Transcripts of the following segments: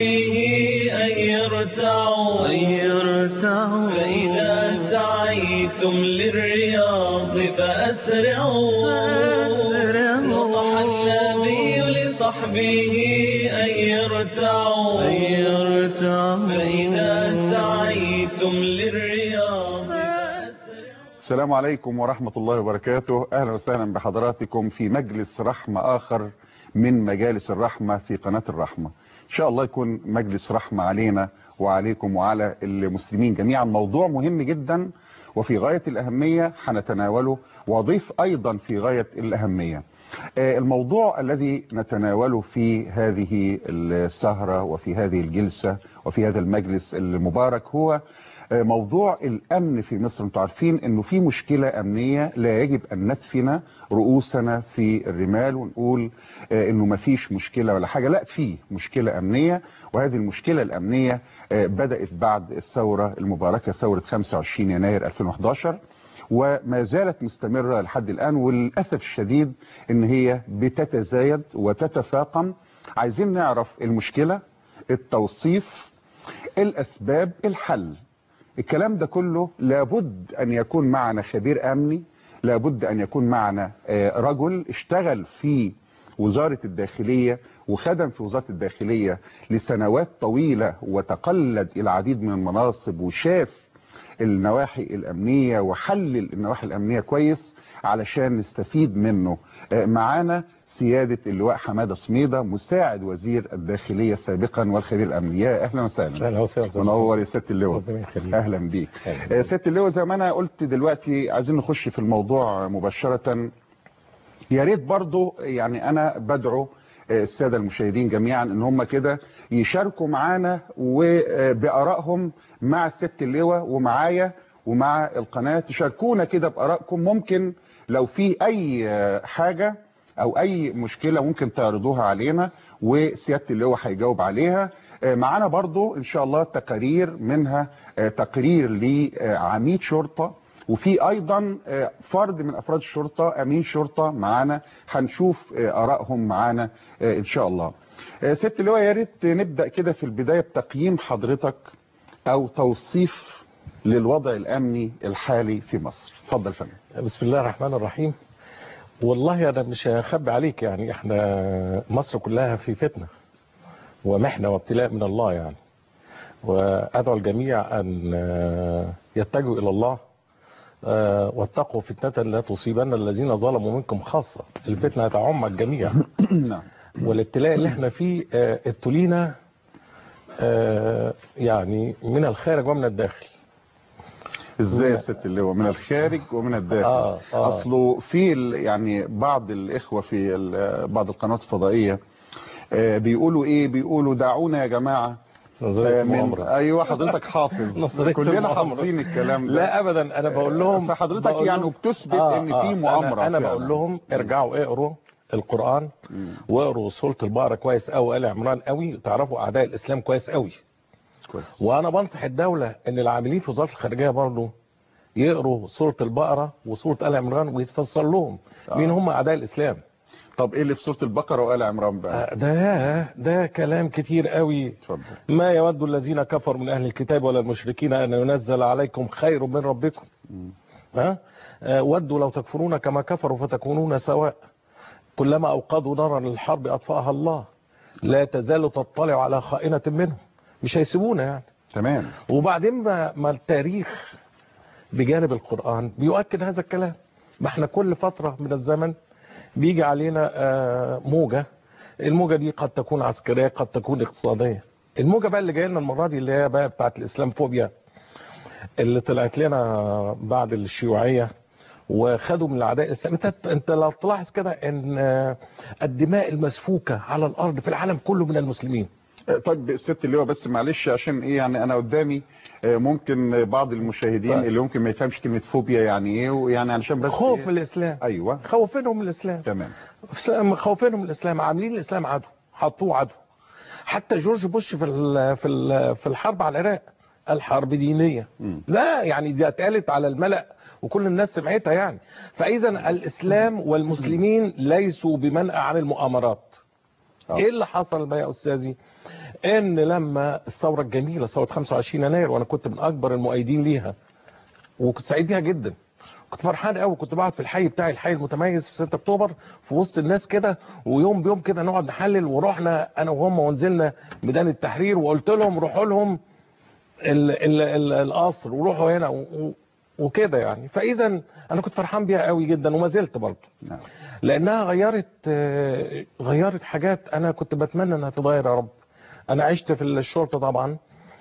أن يرتعوا فإذا سعيتم للرياض فأسرعوا نصح النبي لصحبه أن يرتعوا فإذا سعيتم للرياض فأسرعوا السلام عليكم ورحمة الله وبركاته أهلا وسهلا بحضراتكم في مجلس رحمة آخر من مجالس الرحمة في قناة الرحمة إن شاء الله يكون مجلس رحمة علينا وعليكم وعلى المسلمين جميعا موضوع مهم جدا وفي غاية الأهمية هنتناوله وأضيف أيضا في غاية الأهمية الموضوع الذي نتناوله في هذه السهرة وفي هذه الجلسة وفي هذا المجلس المبارك هو موضوع الأمن في مصر انتم عارفين انه في مشكلة أمنية لا يجب أن ندفن رؤوسنا في الرمال ونقول انه ما فيش مشكلة ولا حاجة لا في مشكلة أمنية وهذه المشكلة الأمنية بدأت بعد الثورة المباركة ثورة 25 يناير 2011 وما زالت مستمرة لحد الآن وللأسف الشديد ان هي بتتزايد وتتفاقم عايزين نعرف المشكلة التوصيف الأسباب الحل الكلام ده كله لابد أن يكون معنا خبير أمني لابد أن يكون معنا رجل اشتغل في وزارة الداخلية وخدم في وزارة الداخلية لسنوات طويلة وتقلد العديد من المناصب وشاف النواحي الأمنية وحلل النواحي الأمنية كويس علشان نستفيد منه معانا سيادة اللواء حمادة سميدة مساعد وزير الداخلية سابقا والخبير الأمني يا أهلا وسهلا اهلا وسهلا منور يا سيادة اللواء ربنا يخليك. أهلا بيك أهلا. آه، سيادة اللواء زي ما أنا قلت دلوقتي عايزين نخش في الموضوع مباشرة يا ريت برضو يعني أنا بدعو آه، السادة المشاهدين جميعا ان هم كده يشاركوا معانا وبآرائهم مع الست اللواء ومعايا ومع القناة تشاركونا كده بآرائكم ممكن لو في أي آه، حاجة او اي مشكلة ممكن تعرضوها علينا وسيادة اللواء هيجاوب عليها آه، معانا برضو ان شاء الله تقارير منها آه، تقرير لعميد شرطة وفي ايضا آه، فرد من افراد الشرطة امين شرطة معانا هنشوف آه، ارائهم معانا آه، ان شاء الله آه، سيادة اللواء يا ريت نبدأ كده في البداية بتقييم حضرتك او توصيف للوضع الامني الحالي في مصر اتفضل فندم بسم الله الرحمن الرحيم والله انا مش هخبي عليك يعني احنا مصر كلها في فتنة ومحنة وابتلاء من الله يعني وادعو الجميع ان آه، يتجهوا الى الله آه، واتقوا فتنة لا تصيبن الذين ظلموا منكم خاصة الفتنة هتعم الجميع نعم والابتلاء اللي احنا فيه آه، ابتلينا آه، يعني من الخارج ومن الداخل ازاي يا ست اللواء من الخارج ومن الداخل آه، آه. اصله في ال- يعني بعض الاخوه في ال- بعض القنوات الفضائيه آه، بيقولوا ايه بيقولوا دعونا يا جماعه نظرية آه، من المؤامرة. ايوه حضرتك حافظ نظرية كلنا المؤامرة. حافظين الكلام ده لا ابدا انا بقول لهم فحضرتك بقول يعني لهم- بتثبت إن في مؤامرة انا, أنا فعلا. بقول لهم ارجعوا اقروا القران واقروا سوره البقره كويس قوي ال عمران قوي تعرفوا اعداء الاسلام كويس قوي كويس وانا بنصح الدوله ان العاملين في وزاره الخارجيه برضه يقروا سوره البقره وسوره ال عمران ويتفسر لهم مين هم اعداء الاسلام طب ايه اللي في سوره البقره وال عمران بقى آه، ده ده كلام كتير قوي اتفضل ما يود الذين كفروا من أهل الكتاب ولا المشركين أن ينزل عليكم خير من ربكم ها آه، ودوا لو تكفرون كما كفروا فتكونون سواء كلما أوقدوا نارا للحرب أطفأها الله لا تزال تطلع على خائنة منهم مش هيسيبونا يعني تمام وبعدين ما, ما التاريخ بجانب القرآن بيؤكد هذا الكلام ما احنا كل فترة من الزمن بيجي علينا آه، موجة الموجة دي قد تكون عسكرية قد تكون اقتصادية الموجة بقى اللي جايه لنا المرة دي اللي هي بقى بتاعت الإسلام فوبيا اللي طلعت لنا بعد الشيوعية وخدوا من الاعداء الاسلام انت انت لو تلاحظ كده ان آه، الدماء المسفوكه على الارض في العالم كله من المسلمين آه، طيب الست اللي هو بس معلش عشان ايه يعني انا قدامي آه، ممكن بعض المشاهدين طيب. اللي ممكن ما يفهمش كلمه فوبيا يعني ايه ويعني علشان بس خوف إيه؟ من الاسلام ايوه خوفينهم من الاسلام تمام خوفينهم من الاسلام عاملين الاسلام عدو حطوه عدو حتى جورج بوش في ال في ال في الحرب على العراق الحرب دينيه مم. لا يعني دي اتقالت على الملأ وكل الناس سمعتها يعني فاذا الاسلام والمسلمين ليسوا بمنأى عن المؤامرات آه. ايه اللي حصل بقى يا استاذي ان لما الثوره الجميله ثوره 25 يناير وانا كنت من اكبر المؤيدين ليها وكنت سعيد بيها جدا كنت فرحان قوي كنت بقعد في الحي بتاعي الحي المتميز في 6 اكتوبر في وسط الناس كده ويوم بيوم كده نقعد نحلل ورحنا انا وهم ونزلنا ميدان التحرير وقلت لهم روحوا لهم ال ال ال القصر وروحوا هنا و- و- وكده يعني فاذا انا كنت فرحان بيها قوي جدا وما زلت برضه نعم لانها غيرت آه، غيرت حاجات انا كنت بتمنى انها تتغير يا رب انا عشت في الشرطه طبعا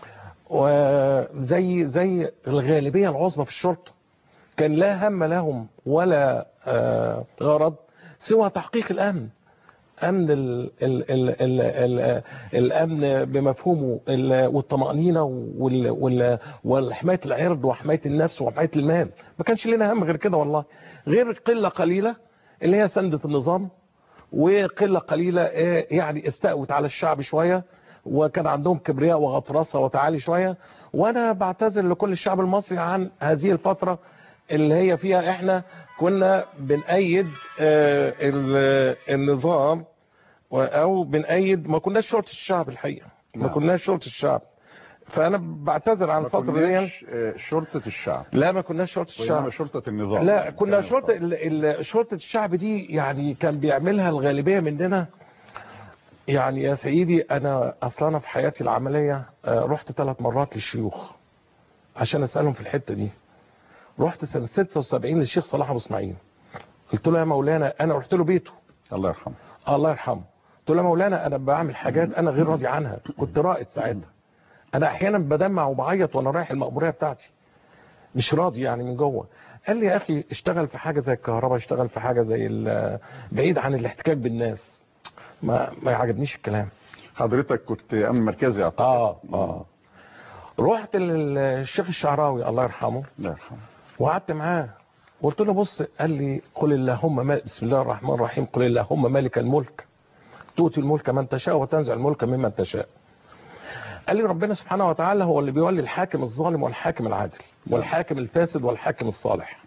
وزي زي الغالبيه العظمى في الشرطه كان لا هم لهم ولا آه، غرض سوى تحقيق الامن امن ال ال ال ال ال الامن بمفهومه ال- والطمانينه وال- وال- وحمايه العرض وحمايه النفس وحمايه المال ما كانش لنا هم غير كده والله غير قله قليله اللي هي سنده النظام وقله قليله آه، يعني استقوت على الشعب شويه وكان عندهم كبرياء وغطرسه وتعالي شويه وانا بعتذر لكل الشعب المصري عن هذه الفتره اللي هي فيها احنا كنا بنأيد آه، ال- النظام و- او بنأيد ما كناش شرطه الشعب الحقيقه ما نعم. كناش شرطه الشعب فانا بعتذر عن ما الفتره دي كناش آه، شرطة الشعب لا ما كناش شرطه الشعب وإنما شرطة النظام لا كنا كلام شرطة ال- ال- شرطة الشعب دي يعني كان بيعملها الغالبية مننا يعني يا سيدي أنا أصلا أنا في حياتي العملية آه، رحت ثلاث مرات للشيوخ عشان أسألهم في الحتة دي رحت سنة 76 للشيخ صلاح أبو إسماعيل قلت له يا مولانا أنا رحت له بيته الله يرحمه الله يرحمه قلت له يا مولانا أنا بعمل حاجات أنا غير راضي عنها كنت رائد ساعتها أنا أحيانا بدمع وبعيط وأنا رايح المقبورية بتاعتي مش راضي يعني من جوه قال لي يا اخي اشتغل في حاجه زي الكهرباء اشتغل في حاجه زي ال- بعيد عن الاحتكاك بالناس ما ما يعجبنيش الكلام حضرتك كنت امن مركزي اعتقد اه اه رحت للشيخ الشعراوي الله يرحمه الله يرحمه وقعدت معاه قلت له بص قال لي قل اللهم مال بسم الله الرحمن الرحيم قل اللهم مالك الملك تؤتي الملك من تشاء وتنزع الملك ممن تشاء قال لي ربنا سبحانه وتعالى هو اللي بيولي الحاكم الظالم والحاكم العادل والحاكم الفاسد والحاكم الصالح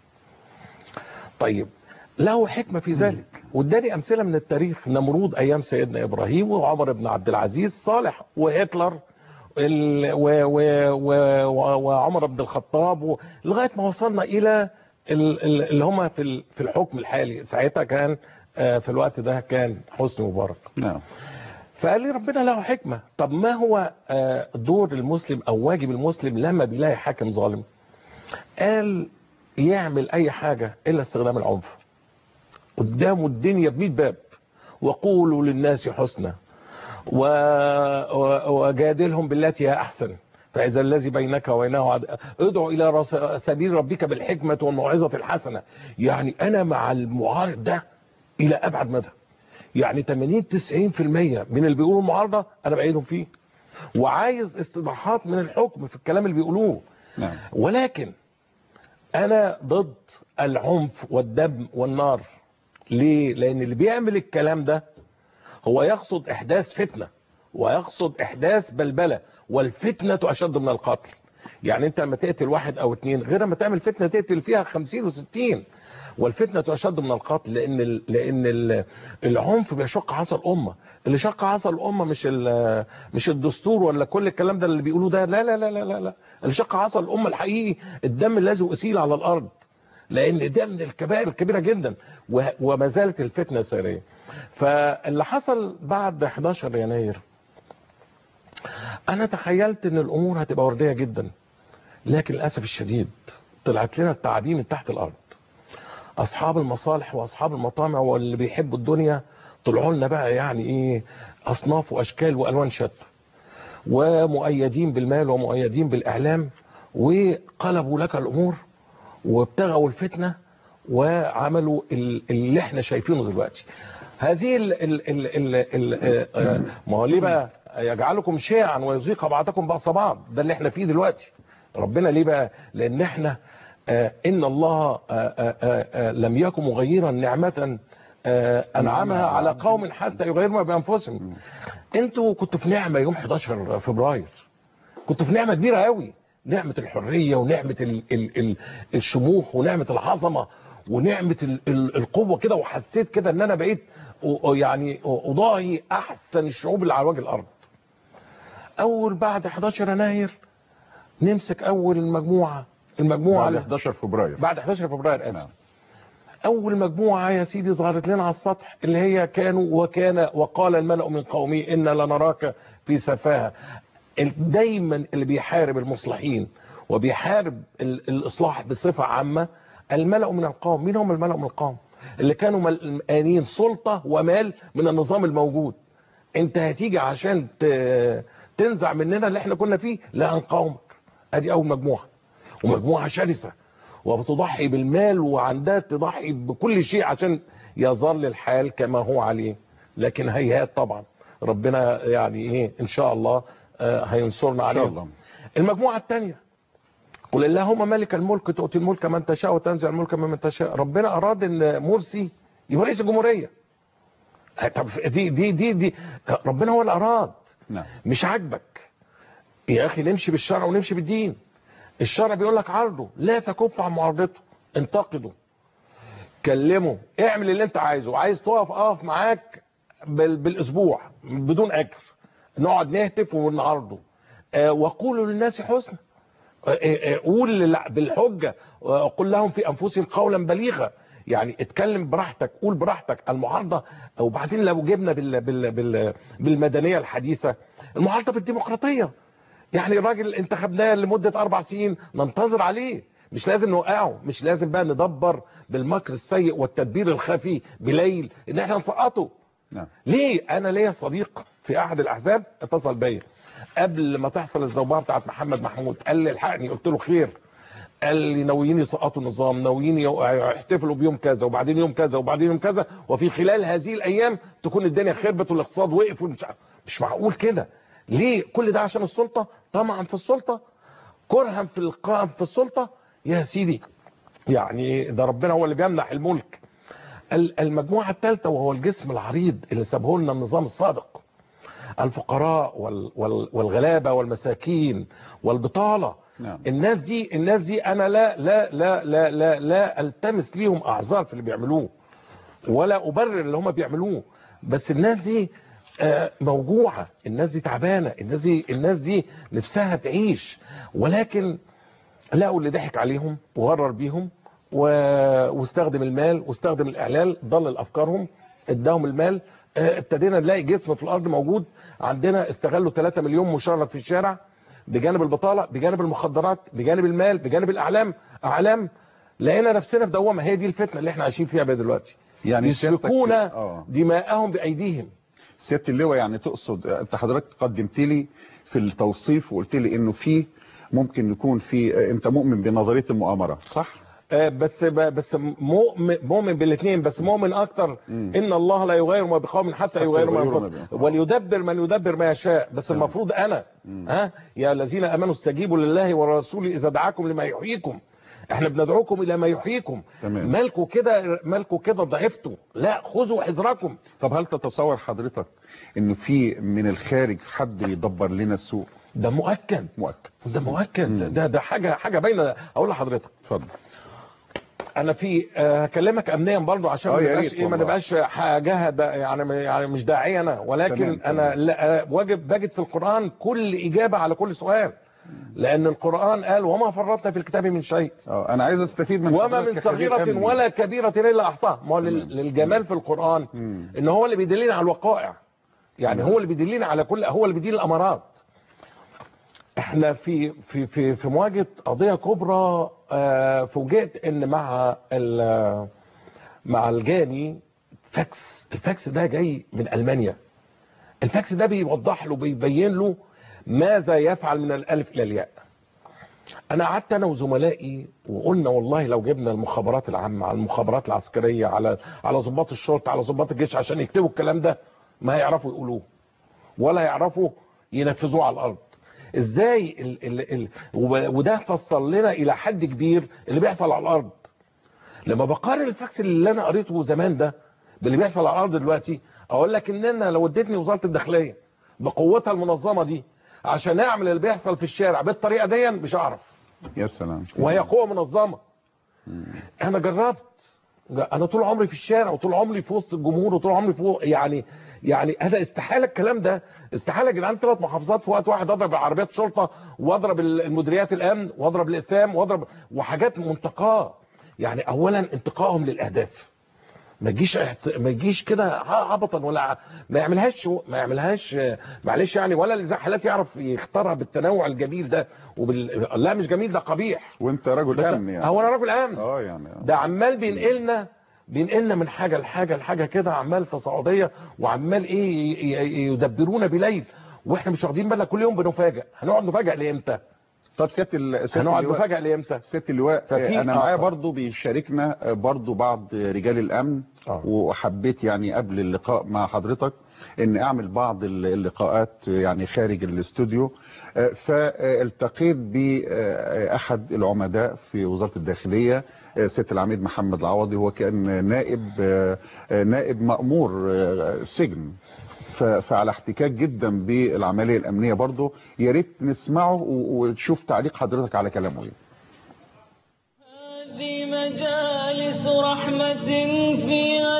طيب له حكمة في ذلك واداني أمثلة من التاريخ نمرود أيام سيدنا إبراهيم وعمر بن عبد العزيز صالح وهتلر ال- و- و- و- و- وعمر بن الخطاب و- لغاية ما وصلنا إلى ال- ال- اللي هم في ال- في الحكم الحالي ساعتها كان آه، في الوقت ده كان حسني مبارك نعم فقال لي ربنا له حكمة طب ما هو آه، دور المسلم أو واجب المسلم لما بيلاقي حاكم ظالم قال يعمل أي حاجة إلا استخدام العنف قدامه الدنيا بمئة باب وقولوا للناس حسنا و... و... وجادلهم بالتي هي أحسن فإذا الذي بينك وبينه عد... ادعو إلى رس... سبيل ربك بالحكمة والموعظة الحسنة يعني أنا مع المعارض ده إلى أبعد مدى يعني 80 90% من اللي بيقولوا المعارضة أنا بأيدهم فيه وعايز استباحات من الحكم في الكلام اللي بيقولوه نعم ولكن انا ضد العنف والدم والنار ليه لان اللي بيعمل الكلام ده هو يقصد احداث فتنة ويقصد احداث بلبلة والفتنة اشد من القتل يعني انت لما تقتل واحد او اتنين غير لما تعمل فتنة تقتل فيها خمسين وستين والفتنة أشد من القتل لأن ال لأن ال العنف بيشق عصا الأمة اللي شق عصا الأمة مش ال- مش الدستور ولا كل الكلام ده اللي بيقولوه ده لا لا لا لا لا, لا. اللي شق عصا الأمة الحقيقي الدم الذي أسيل على الأرض لأن ده من الكبائر الكبيرة جدا و- وما زالت الفتنة سارية فاللي حصل بعد 11 يناير أنا تخيلت إن الأمور هتبقى وردية جدا لكن للأسف الشديد طلعت لنا التعابين من تحت الأرض اصحاب المصالح واصحاب المطامع واللي بيحبوا الدنيا طلعوا لنا بقى يعني ايه اصناف واشكال والوان شتى ومؤيدين بالمال ومؤيدين بالاعلام وقلبوا لك الامور وابتغوا الفتنه وعملوا ال- اللي احنا شايفينه دلوقتي هذه ال ال ال ال ال آه، ما هو ليه بقى يجعلكم شيعا ويذيق بعضكم بأس بعض ده اللي احنا فيه دلوقتي ربنا ليه بقى لان احنا آه، ان الله آه، آه، آه، آه، لم يكن مغيرا نعمة آه، انعمها على قوم حتى يغيروا ما بانفسهم انتوا كنتوا في نعمة يوم 11 فبراير كنتوا في نعمة كبيرة قوي نعمة الحرية ونعمة ال ال ال الشموخ ونعمة العظمة ونعمة ال ال القوة كده وحسيت كده ان انا بقيت أ- يعني اضاهي احسن الشعوب اللي على وجه الارض اول بعد 11 يناير نمسك اول المجموعه المجموعه بعد اللي- 11 فبراير بعد 11 فبراير اسف نعم. اول مجموعه يا سيدي ظهرت لنا على السطح اللي هي كانوا وكان وقال الملأ من قومه ان لنراك في سفاهه ال- دايما اللي بيحارب المصلحين وبيحارب ال- الاصلاح بصفه عامه الملأ من القوم مين هم الملأ من القوم اللي كانوا ملقانين سلطه ومال من النظام الموجود انت هتيجي عشان ت- تنزع مننا اللي احنا كنا فيه لا هنقاومك ادي اول مجموعه ومجموعه شرسه وبتضحي بالمال وعندها تضحي بكل شيء عشان يظل الحال كما هو عليه لكن هيهات طبعا ربنا يعني ايه ان شاء الله آه، هينصرنا ان شاء عليهم الله المجموعه الثانيه قل اللهم مالك الملك تؤتي الملك من تشاء وتنزع الملك ممن تشاء ربنا اراد ان مرسي يبقى رئيس الجمهوريه آه، طب دي دي دي دي ربنا هو اللي اراد نعم مش عاجبك يا اخي نمشي بالشرع ونمشي بالدين الشرع بيقول لك عرضه لا تكف عن معارضته انتقده كلمه اعمل اللي انت عايزه عايز تقف اقف معاك بال- بالاسبوع بدون اجر نقعد نهتف ونعرضه آه، وقولوا للناس حسنا آه، آه، آه، قول لل- بالحجه آه، قل لهم في انفسهم قولا بليغا يعني اتكلم براحتك قول براحتك المعارضه وبعدين لو جبنا بال بال بال بالمدنيه الحديثه المعارضه في الديمقراطيه يعني الراجل انتخبناه لمده اربع سنين ننتظر عليه مش لازم نوقعه مش لازم بقى ندبر بالمكر السيء والتدبير الخفي بليل ان احنا نسقطه نعم ليه انا ليا صديق في احد الاحزاب اتصل بيا قبل ما تحصل الزوبعه بتاعت محمد محمود قال لي الحقني قلت له خير قال لي ناويين يسقطوا النظام ناويين يو- يحتفلوا بيوم كذا وبعدين يوم كذا وبعدين يوم كذا وفي خلال هذه الايام تكون الدنيا خربت والاقتصاد وقف ومش ع- مش معقول كده ليه كل ده عشان السلطه طمعا في السلطه كرها في القائم في السلطه يا سيدي يعني ده ربنا هو اللي بيمنح الملك ال- المجموعه الثالثه وهو الجسم العريض اللي سابه لنا النظام السابق الفقراء وال وال والغلابه والمساكين والبطاله نعم. الناس دي الناس دي انا لا لا لا لا لا, لا التمس ليهم اعذار في اللي بيعملوه ولا ابرر اللي هم بيعملوه بس الناس دي آه، موجوعه الناس دي تعبانه الناس دي الناس دي نفسها تعيش ولكن لقوا اللي ضحك عليهم وغرر بيهم و... واستخدم المال واستخدم الاعلال ضلل افكارهم اداهم المال آه، ابتدينا نلاقي جسم في الارض موجود عندنا استغلوا 3 مليون مشرد في الشارع بجانب البطاله بجانب المخدرات بجانب المال بجانب الاعلام اعلام لقينا نفسنا في دوامه هي دي الفتنه اللي احنا عايشين فيها بقى دلوقتي يعني يسفكون سيادتك- آه. دماءهم بايديهم سياده اللواء يعني تقصد انت حضرتك قدمت لي في التوصيف وقلت لي انه في ممكن يكون في انت مؤمن بنظريه المؤامره صح؟ آه، بس ب- بس مؤمن مؤمن بالاثنين بس مؤمن اكتر ان الله لا يغير ما بقوم حتى يغيروا ما يغيروا ما بانفسهم بأنفسهم. وليدبر من يدبر ما يشاء بس المفروض انا ها يا الذين امنوا استجيبوا لله والرسول اذا دعاكم لما يحييكم احنا بندعوكم الى ما يحييكم تمام. مالكوا كده مالكوا كده ضعفتوا لا خذوا حذركم طب هل تتصور حضرتك انه في من الخارج حد يدبر لنا السوق؟ ده مؤكد مؤكد ده مؤكد ده ده حاجه حاجه باينه اقول لحضرتك اتفضل انا في آه، هكلمك امنيا برضو عشان آه، ما يا نبقاش ريت ايه ما والله. نبقاش حاجه ده يعني يعني مش داعي انا ولكن تمام، انا تمام. لا آه، واجب بجد في القران كل اجابه على كل سؤال لان القران قال وما فرطنا في الكتاب من شيء اه انا عايز استفيد من وما حضرتك من كخبير صغيرة أمني. ولا كبيرة إلا أحصاها ما هو لل- للجمال في القرآن مم. إن هو اللي بيدلنا على الوقائع يعني هو اللي بيدلنا على كل هو اللي بيدل الأمارات احنا في في في في مواجهة قضية كبرى آه، فوجئت إن مع ال- مع الجاني فاكس الفاكس ده جاي من ألمانيا الفاكس ده بيوضح له بيبين له ماذا يفعل من الألف إلى الياء انا قعدت انا وزملائي وقلنا والله لو جبنا المخابرات العامه على المخابرات العسكريه على على ضباط الشرطه على ضباط الجيش عشان يكتبوا الكلام ده ما هيعرفوا يقولوه ولا يعرفوا ينفذوه على الارض ازاي ال ال ال و- وده فصل لنا الى حد كبير اللي بيحصل على الارض لما بقارن الفاكس اللي انا قريته زمان ده باللي بيحصل على الارض دلوقتي اقول لك ان انا لو اديتني وزاره الداخليه بقوتها المنظمه دي عشان اعمل اللي بيحصل في الشارع بالطريقه دي مش هعرف يا سلام وهي قوه منظمه انا جربت انا طول عمري في الشارع وطول عمري في وسط الجمهور وطول عمري فوق يعني يعني هذا استحاله الكلام ده استحاله يا جدعان ثلاث محافظات في وقت واحد اضرب عربيات شرطه واضرب المديريات الامن واضرب الاسام واضرب وحاجات منتقاه يعني اولا انتقائهم للاهداف ما تجيش احت- ما تجيش كده عبطا ولا ع- ما يعملهاش ما يعملهاش آه، معلش يعني ولا اللي زي حالات يعرف يختارها بالتنوع الجميل ده وبال لا مش جميل ده قبيح وانت رجل بس- امن يعني هو انا راجل امن اه يعني ده عمال بينقلنا بينقلنا من حاجه لحاجه لحاجه كده عمال تصاعديه وعمال ايه ي- ي- يدبرونا بليل واحنا مش واخدين بالنا كل يوم بنفاجئ هنقعد نفاجئ لامتى طب سياده ال- سياده هنقعد اللواء نفاجئ لامتى سياده اللواء ففي- آه، انا آه، معايا آه. برضو بيشاركنا آه، برضو بعض رجال الامن آه. وحبيت يعني قبل اللقاء مع حضرتك ان اعمل بعض ال- اللقاءات يعني خارج الاستوديو آه، فالتقيت باحد العمداء في وزاره الداخليه آه، سياده العميد محمد العوضي هو كان نائب آه، آه، نائب مامور آه، سجن ف- فعلى احتكاك جدا بالعمليه الامنيه برضو يا ريت نسمعه و- وتشوف تعليق حضرتك على كلامه ايه هذه مجالس رحمة فيها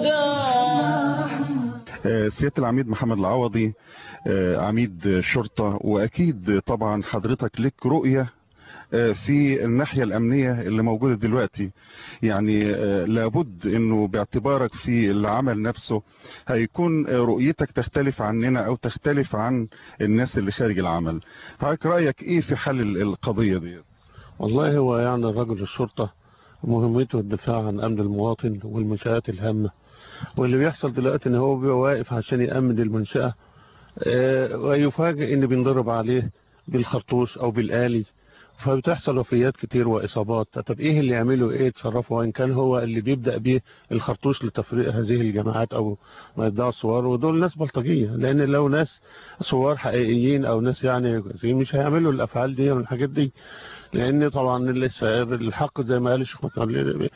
الوداع آه، سيادة العميد محمد العوضي آه، عميد شرطة وأكيد طبعا حضرتك لك رؤية آه، في الناحية الأمنية اللي موجودة دلوقتي يعني آه، لابد أنه باعتبارك في العمل نفسه هيكون آه، رؤيتك تختلف عننا أو تختلف عن الناس اللي خارج العمل حضرتك رأيك إيه في حل ال- القضية دي والله هو يعني رجل الشرطة مهمته الدفاع عن أمن المواطن والمنشآت الهامة واللي بيحصل دلوقتي إن هو بيبقى واقف عشان يأمن المنشأة آه، ويفاجئ إن بينضرب عليه بالخرطوش أو بالآلي فبتحصل وفيات كتير وإصابات طب إيه اللي يعمله إيه تصرفه وإن كان هو اللي بيبدأ بيه الخرطوش لتفريق هذه الجماعات أو ما يدعوا الصور ودول ناس بلطجية لأن لو ناس صور حقيقيين أو ناس يعني مش هيعملوا الأفعال دي والحاجات دي لان طبعا لسه الحق زي ما قال الشيخ متولي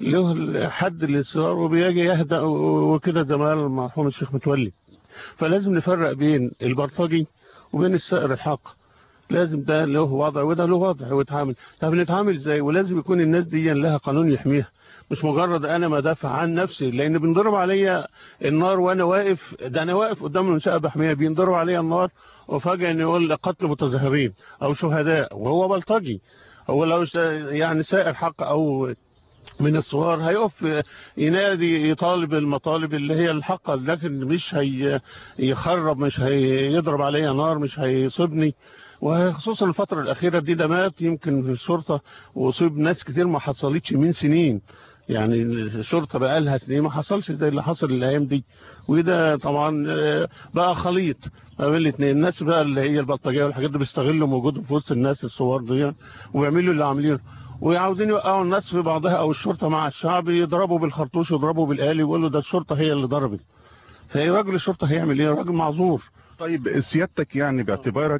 له حد الاصرار وبيجي يهدأ وكده زي ما قال المرحوم الشيخ متولي فلازم نفرق بين البلطجي وبين السائر الحق لازم ده له وضع وده له وضع ويتعامل طب نتعامل ازاي ولازم يكون الناس دي لها قانون يحميها مش مجرد انا ما دافع عن نفسي لان بينضرب عليا النار وانا واقف ده انا واقف قدام المنشاه بحميها بينضرب عليا النار وفجاه ان يقول قتل متظاهرين او شهداء وهو بلطجي هو لو شا- يعني سائر حق او من الصور هيقف ينادي يطالب المطالب اللي هي الحق لكن مش هي يخرب مش هيضرب عليا نار مش هيصيبني وخصوصا الفترة الأخيرة دي ده مات يمكن في الشرطة وأصيب ناس كتير ما حصلتش من سنين يعني الشرطة بقى لها سنين ما حصلش زي اللي حصل الأيام دي وده طبعا آه، بقى خليط ما بين الاثنين الناس بقى اللي هي البلطجية والحاجات دي بيستغلوا وجودهم في وسط الناس الصور دي ويعملوا اللي عاملينه وعاوزين يوقعوا الناس في بعضها او الشرطه مع الشعب يضربوا بالخرطوش يضربوا بالآلي ويقولوا ده الشرطه هي اللي ضربت فايه راجل الشرطه هيعمل ايه راجل معذور طيب سيادتك يعني باعتبارك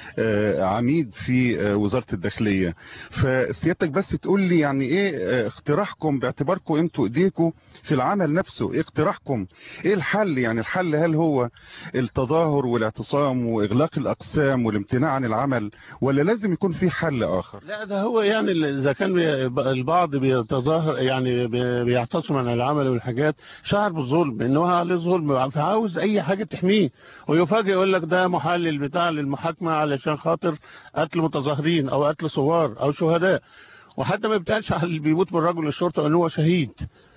آه، عميد في آه، وزارة الداخلية فسيادتك بس تقول لي يعني ايه آه، اقتراحكم باعتباركم انتوا ايديكم في العمل نفسه ايه اقتراحكم ايه الحل يعني الحل هل هو التظاهر والاعتصام واغلاق الاقسام والامتناع عن العمل ولا لازم يكون في حل اخر لا ده هو يعني اذا كان بي- البعض بيتظاهر يعني بي- بيعتصم عن العمل والحاجات شعر بالظلم ان هو عليه ظلم فعاوز اي حاجه تحميه ويفاجئ يقول لك ده محلل بتاع للمحاكمه علشان خاطر قتل متظاهرين او قتل ثوار او شهداء وحتى ما بيتقالش على اللي بيموت من رجل الشرطه ان هو شهيد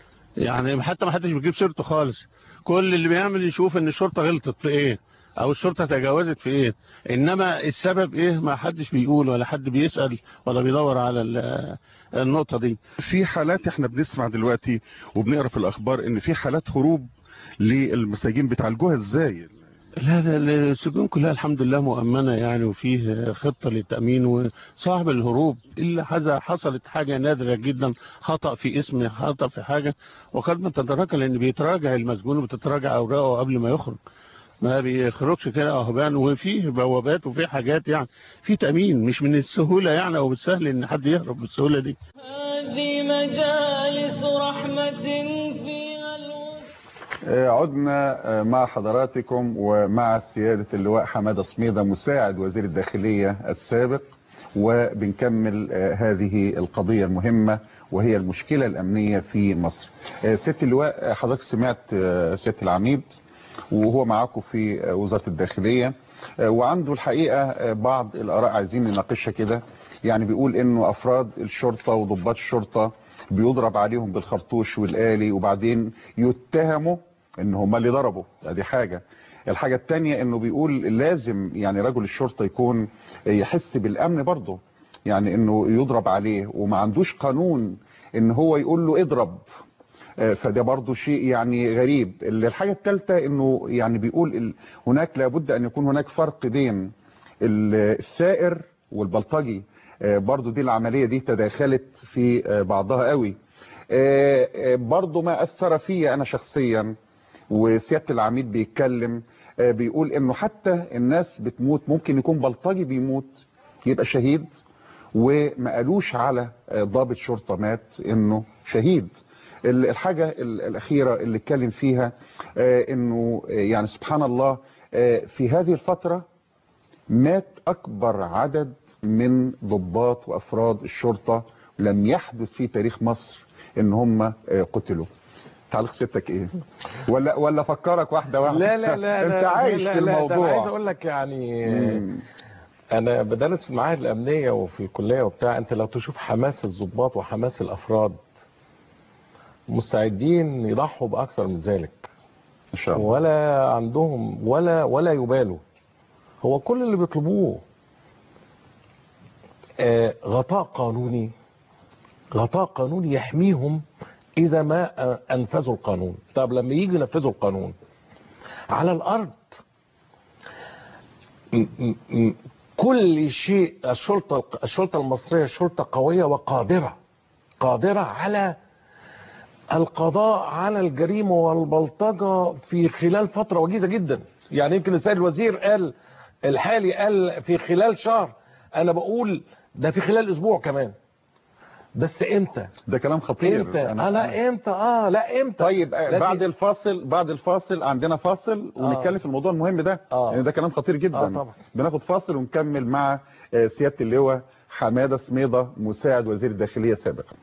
يعني حتى ما حدش بيجيب سيرته خالص كل اللي بيعمل يشوف ان الشرطه غلطت في ايه او الشرطه تجاوزت في ايه انما السبب ايه ما حدش بيقول ولا حد بيسال ولا بيدور على ال- النقطه دي في حالات احنا بنسمع دلوقتي وبنقرا في الاخبار ان في حالات هروب للمساجين بتعالجوها ازاي لا لا لا، السجون كلها الحمد لله مؤمنة يعني وفيه خطة للتأمين وصاحب الهروب إلا حاجة حصلت حاجة نادرة جدا خطأ في اسم خطأ في حاجة وقد ما تتراجع لأن بيتراجع المسجون وبتتراجع أوراقه قبل ما يخرج ما بيخرجش كده أهبان وفيه بوابات وفيه حاجات يعني في تأمين مش من السهولة يعني أو بالسهل إن حد يهرب بالسهولة دي هذه مجالس رحمة فيها الوداع آه، عدنا آه، مع حضراتكم ومع سيادة اللواء حمادة صميدة مساعد وزير الداخلية السابق وبنكمل آه، هذه القضية المهمة وهي المشكلة الأمنية في مصر آه، سيادة اللواء آه، حضرتك سمعت آه، سيادة العميد وهو معاكم في وزارة الداخلية وعنده الحقيقة بعض الآراء عايزين نناقشها كده يعني بيقول انه افراد الشرطة وضباط الشرطة بيضرب عليهم بالخرطوش والآلي وبعدين يتهموا ان هم اللي ضربوا ادي حاجة الحاجة التانية انه بيقول لازم يعني رجل الشرطة يكون يحس بالامن برضه يعني انه يضرب عليه وما عندوش قانون ان هو يقول له اضرب فده برضه شيء يعني غريب الحاجة الثالثة انه يعني بيقول ال... هناك لابد ان يكون هناك فرق بين الثائر والبلطجي برضه دي العملية دي تداخلت في بعضها قوي برضه ما اثر فيا انا شخصيا وسيادة العميد بيتكلم بيقول انه حتى الناس بتموت ممكن يكون بلطجي بيموت يبقى شهيد وما قالوش على ضابط شرطة مات انه شهيد الحاجة الأخيرة اللي اتكلم فيها انه يعني سبحان الله في هذه الفترة مات أكبر عدد من ضباط وأفراد الشرطة لم يحدث في تاريخ مصر ان هم قتلوا تعليق ستك ايه ولا ولا فكرك واحده واحده لا لا لا انت لا عايش لا في لا ده الموضوع انا عايز اقول لك يعني مم. انا بدرس في المعاهد الامنيه وفي الكليه وبتاع انت لو تشوف حماس الضباط وحماس الافراد مستعدين يضحوا باكثر من ذلك ان شاء الله ولا عندهم ولا ولا يبالوا هو كل اللي بيطلبوه آه، غطاء قانوني غطاء قانوني يحميهم اذا ما آه، انفذوا القانون طب لما يجي ينفذوا القانون على الارض م- م- م- كل شيء الشرطه الشرطه المصريه شرطه قويه وقادره قادره على القضاء على الجريمه والبلطجه في خلال فتره وجيزه جدا يعني يمكن السيد الوزير قال الحالي قال في خلال شهر انا بقول ده في خلال اسبوع كمان بس امتى ده كلام خطير امتى اه لا امتى اه لا امتى طيب آه، لكن- بعد الفاصل بعد الفاصل عندنا فاصل ونتكلم في الموضوع المهم ده آه. يعني ده كلام خطير جدا آه، طبعا. بناخد فاصل ونكمل مع آه، سيادة اللواء حمادة سميضة مساعد وزير الداخلية سابقا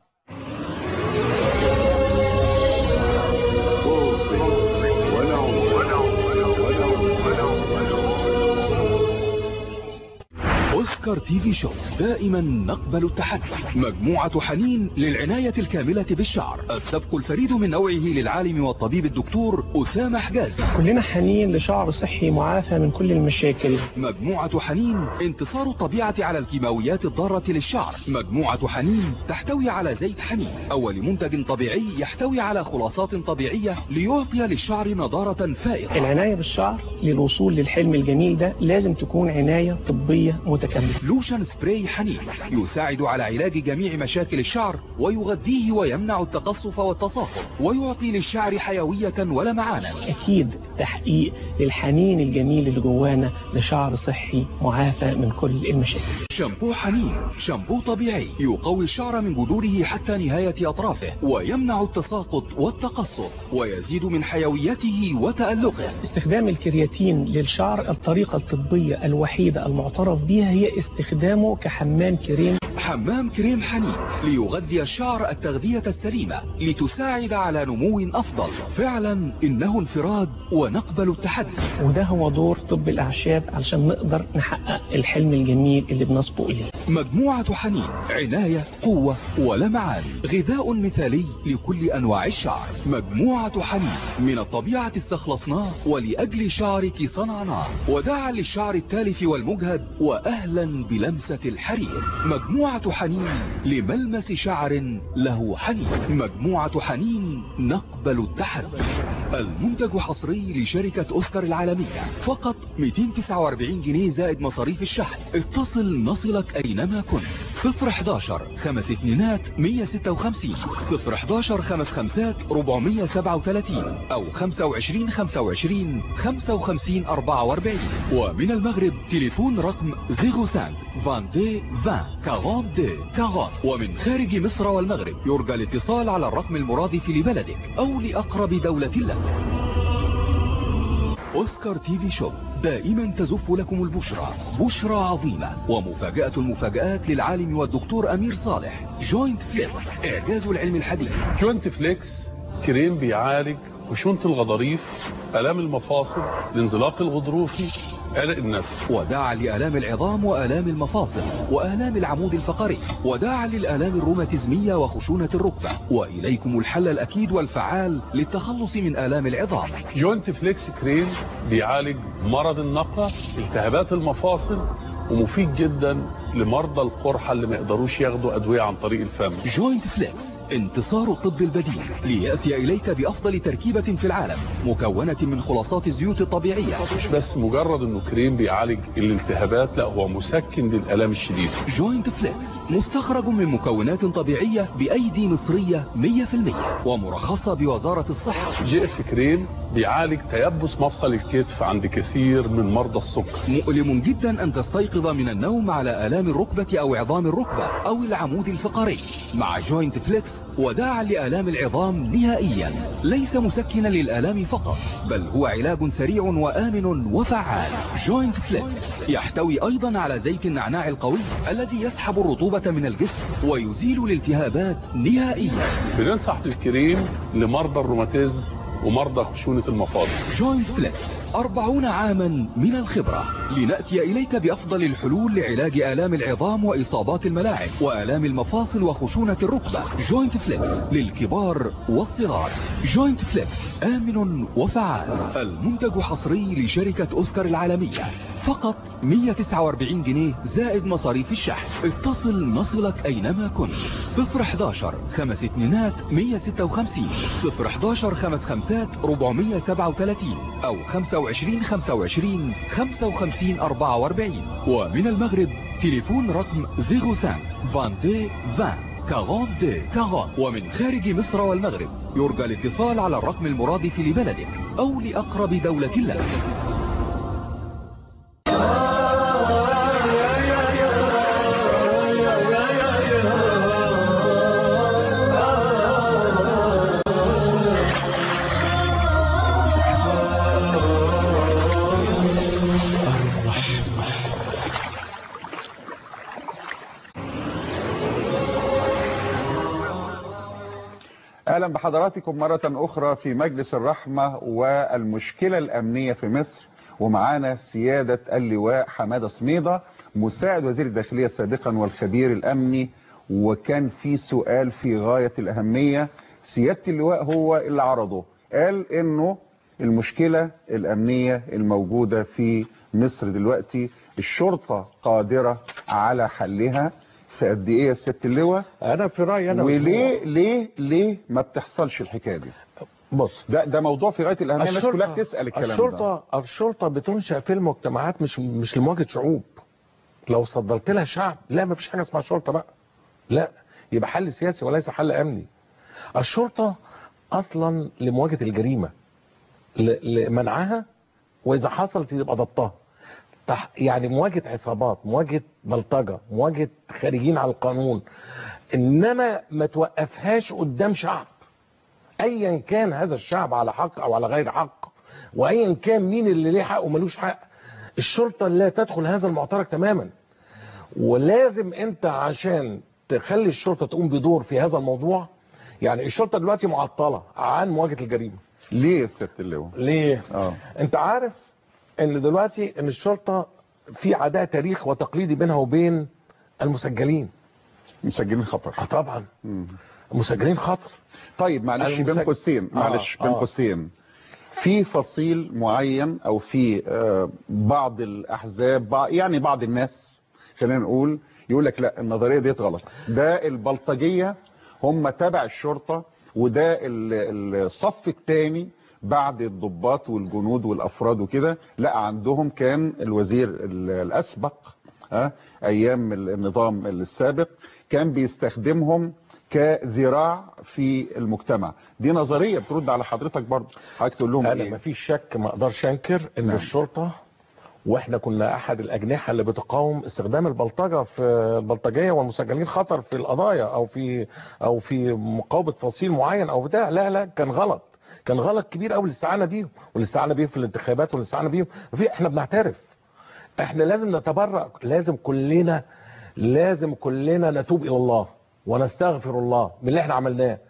اوسكار تي في شو دائما نقبل التحدي مجموعة حنين للعناية الكاملة بالشعر السبق الفريد من نوعه للعالم والطبيب الدكتور أسامة حجازي كلنا حنين لشعر صحي معافى من كل المشاكل مجموعة حنين انتصار الطبيعة على الكيماويات الضارة للشعر مجموعة حنين تحتوي على زيت حنين أول منتج طبيعي يحتوي على خلاصات طبيعية ليعطي للشعر نضارة فائقة العناية بالشعر للوصول للحلم الجميل ده لازم تكون عناية طبية متكاملة لوشن سبراي حنين يساعد على علاج جميع مشاكل الشعر ويغذيه ويمنع التقصف والتصاقم ويعطي للشعر حيوية ولمعانا أكيد تحقيق للحنين الجميل اللي جوانا لشعر صحي معافى من كل المشاكل شامبو حنين شامبو طبيعي يقوي الشعر من جذوره حتى نهاية أطرافه ويمنع التساقط والتقصف ويزيد من حيويته وتألقه استخدام الكرياتين للشعر الطريقة الطبية الوحيدة المعترف بها هي استخدامه كحمام كريم حمام كريم حنين ليغذي الشعر التغذية السليمة لتساعد على نمو أفضل فعلا إنه انفراد ونقبل التحدي وده هو دور طب الأعشاب علشان نقدر نحقق الحلم الجميل اللي بنصبو إليه مجموعة حنين عناية قوة ولمعان غذاء مثالي لكل أنواع الشعر مجموعة حنين من الطبيعة استخلصناه ولأجل شعرك صنعناه وداعا للشعر التالف والمجهد وأهلا بلمسة الحرير مجموعة حنين لملمس شعر له حنين مجموعة حنين نقبل التحدي المنتج حصري لشركة أوسكار العالمية فقط 249 جنيه زائد مصاريف الشحن اتصل نصلك أينما كنت 011 خمس اتنينات 156 011 خمس خمسات 437 أو 25 25 55 44 ومن المغرب تليفون رقم 05 22 20 42 40 ومن خارج مصر والمغرب يرجى الاتصال على الرقم المرادف لبلدك أو لأقرب دولة لك أوسكار تي في شوب دائما تزف لكم البشرى بشرى عظيمة ومفاجأة المفاجآت للعالم والدكتور أمير صالح جوينت فليكس إعجاز العلم الحديث جوينت فليكس كريم بيعالج خشونة الغضاريف آلام المفاصل الانزلاق الغضروفي قلق النسل وداعا لآلام العظام وآلام المفاصل وآلام العمود الفقري وداعا للآلام الروماتيزمية وخشونة الركبة وإليكم الحل الأكيد والفعال للتخلص من آلام العظام جوينت فليكس كريم بيعالج مرض النقع التهابات المفاصل ومفيد جدا لمرضى القرحة اللي ما يقدروش ياخدوا أدوية عن طريق الفم جوينت فليكس انتصار الطب البديل ليأتي إليك بأفضل تركيبة في العالم مكونة من خلاصات الزيوت الطبيعية مش بس مجرد انه كريم بيعالج الالتهابات لا هو مسكن للآلام الشديدة جوينت فليكس مستخرج من مكونات طبيعية بأيدي مصرية 100% ومرخصة بوزارة الصحة جي اف كريم بيعالج تيبس مفصل الكتف عند كثير من مرضى السكر مؤلم جدا أن تستيقظ من النوم على آلام الركبة أو عظام الركبة أو العمود الفقري مع جوينت فليكس وداعا لآلام العظام نهائيا ليس مسكنا للآلام فقط بل هو علاج سريع وآمن وفعال جوينت فليكس يحتوي أيضا على زيت النعناع القوي الذي يسحب الرطوبة من الجسم ويزيل الالتهابات نهائيا بننصح بالكريم لمرضى الروماتيزم ومرضى خشونة المفاصل جوينت فليكس أربعون عاما من الخبرة لنأتي إليك بأفضل الحلول لعلاج آلام العظام وإصابات الملاعب وآلام المفاصل وخشونة الركبة جوينت فليكس للكبار والصغار جوينت فليكس آمن وفعال المنتج حصري لشركة أوسكار العالمية فقط 149 جنيه زائد مصاريف الشحن اتصل نصلك أينما كنت 011 خمس اتنينات 156 011 خمس خمسات 437 أو 25 25 55 44 ومن المغرب تليفون رقم 05 22 20 42 40 ومن خارج مصر والمغرب يرجى الاتصال على الرقم المرادف لبلدك أو لأقرب دولة لك اهلا بحضراتكم مرة اخرى في مجلس الرحمة والمشكلة الامنية في مصر ومعانا سيادة اللواء حمادة سميضة مساعد وزير الداخلية سابقا والخبير الامني وكان في سؤال في غاية الاهمية سيادة اللواء هو اللي عرضه قال انه المشكلة الامنية الموجودة في مصر دلوقتي الشرطة قادرة على حلها في قد ايه يا سيادة اللواء انا في رايي انا وليه ليه ليه ما بتحصلش الحكايه دي بص ده ده موضوع في غايه الاهميه الناس كلها بتسال الكلام الشرطة ده الشرطة بتنشأ في المجتمعات مش مش لمواجهة شعوب لو صدرت لها شعب لا ما فيش حاجة اسمها شرطة بقى لا يبقى حل سياسي وليس حل امني الشرطة اصلا لمواجهة الجريمة ل- لمنعها واذا حصلت يبقى ضبطها تح- يعني مواجهة عصابات مواجهة بلطجة مواجهة خارجين على القانون انما ما توقفهاش قدام شعب ايا كان هذا الشعب على حق او على غير حق وايا كان مين اللي ليه حق وملوش حق الشرطة لا تدخل هذا المعترك تماما ولازم انت عشان تخلي الشرطة تقوم بدور في هذا الموضوع يعني الشرطة دلوقتي معطلة عن مواجهة الجريمة ليه يا سياده اللواء ليه اه انت عارف ان دلوقتي ان الشرطة في عداء تاريخ وتقليدي بينها وبين المسجلين مسجلين خطر اه طبعا مم. مسجلين خطر طيب معلش بين المسج- قوسين معلش آه، بين آه. قوسين في فصيل معين او في آه، بعض الاحزاب بعض يعني بعض الناس خلينا نقول يقول لك لا النظريه ديت غلط ده البلطجيه هم تبع الشرطه وده ال- الصف الثاني بعد الضباط والجنود والافراد وكده لا عندهم كان الوزير ال- الاسبق ها ايام النظام السابق كان بيستخدمهم كذراع في المجتمع دي نظريه بترد على حضرتك برضه حضرتك تقول لهم انا ايه ما فيش شك ما اقدرش انكر ان نعم. الشرطة واحنا كنا احد الاجنحة اللي بتقاوم استخدام البلطجة في البلطجية والمسجلين خطر في القضايا او في او في مقاومة فصيل معين او بتاع لا لا كان غلط كان غلط كبير قوي الاستعانة بيهم والاستعانة بيهم في الانتخابات والاستعانة بيهم في احنا بنعترف احنا لازم نتبرأ لازم كلنا لازم كلنا نتوب الى الله ونستغفر الله من اللي احنا عملناه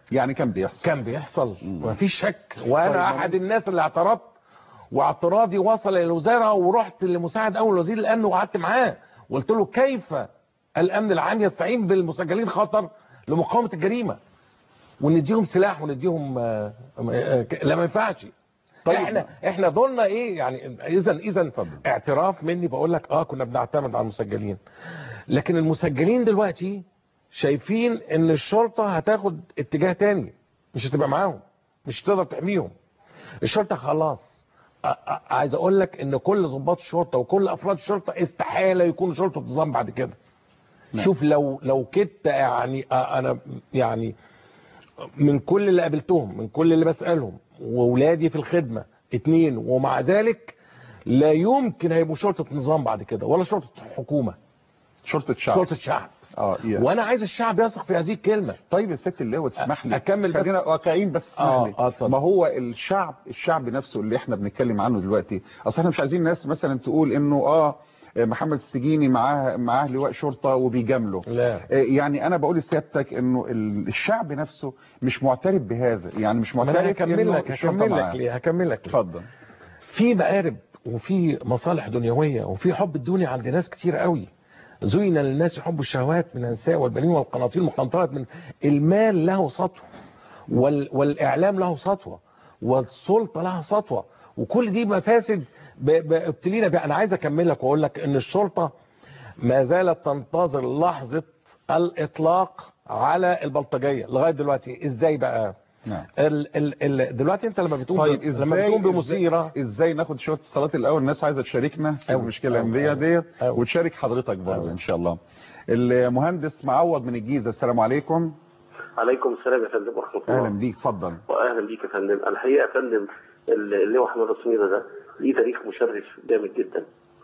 يعني كان بيحصل كان بيحصل مم. مفيش شك وانا طيب، احد الناس اللي اعترضت واعتراضي وصل الى الوزاره ورحت لمساعد اول وزير الامن وقعدت معاه وقلت له كيف الامن العام يستعين بالمسجلين خطر لمقاومه الجريمه ونديهم سلاح ونديهم آه، آه، ك- لا ما ينفعش طيب. احنا احنا دورنا ايه يعني اذا اذا اعتراف مني بقول لك اه كنا بنعتمد على المسجلين لكن المسجلين دلوقتي شايفين ان الشرطه هتاخد اتجاه تاني مش هتبقى معاهم مش هتقدر تحميهم الشرطه خلاص أ- أ- عايز اقول لك ان كل ضباط الشرطه وكل افراد الشرطه استحاله يكونوا شرطه نظام بعد كده نعم. شوف لو لو كنت يعني أ- انا يعني من كل اللي قابلتهم من كل اللي بسالهم واولادي في الخدمه اتنين ومع ذلك لا يمكن هيبقوا شرطه نظام بعد كده ولا شرطه حكومه شرطه شعب شرطه شعب اه يا. وانا عايز الشعب يثق في هذه الكلمه طيب يا ست اللواء تسمح لي أكمل بس. خلينا واقعيين بس تسمح آه، لي آه، اتفضل. ما هو الشعب الشعب نفسه اللي احنا بنتكلم عنه دلوقتي اصل احنا مش عايزين ناس مثلا تقول انه اه محمد السجيني معاه معاه لواء شرطه وبيجامله لا آه، يعني انا بقول لسيادتك انه ال- الشعب نفسه مش معترف بهذا يعني مش ما انا معترف هكمل إنه لك الشرطة هكمل معاه. لك ليه هكمل لك ليه اتفضل في مقارب وفي مصالح دنيويه وفي حب الدنيا عند ناس كتير قوي زين للناس حب الشهوات من النساء والبنين والقناطير المقنطرة من المال له سطوه وال والاعلام له سطوه والسلطه لها سطوه وكل دي مفاسد ب- ب- ابتلينا بيها انا عايز اكمل لك واقول لك ان الشرطه ما زالت تنتظر لحظه الاطلاق على البلطجيه لغايه دلوقتي ازاي بقى نعم ال ال ال دلوقتي انت لما بتقوم طيب ب- ازاي لما بتقوم بمثيره ازاي, ازاي ناخد شويه الصلاه الاول الناس عايزه تشاركنا في أوي، المشكله أوي، الامنيه أوي، ديت أوي. وتشارك حضرتك برضه أوي. ان شاء الله المهندس معوض من الجيزه السلام عليكم عليكم السلام يا فندم ورحمه الله اهلا بيك اتفضل واهلا بيك يا فندم الحقيقه يا فندم اللواء احمد السميره ده ليه تاريخ مشرف جامد جدا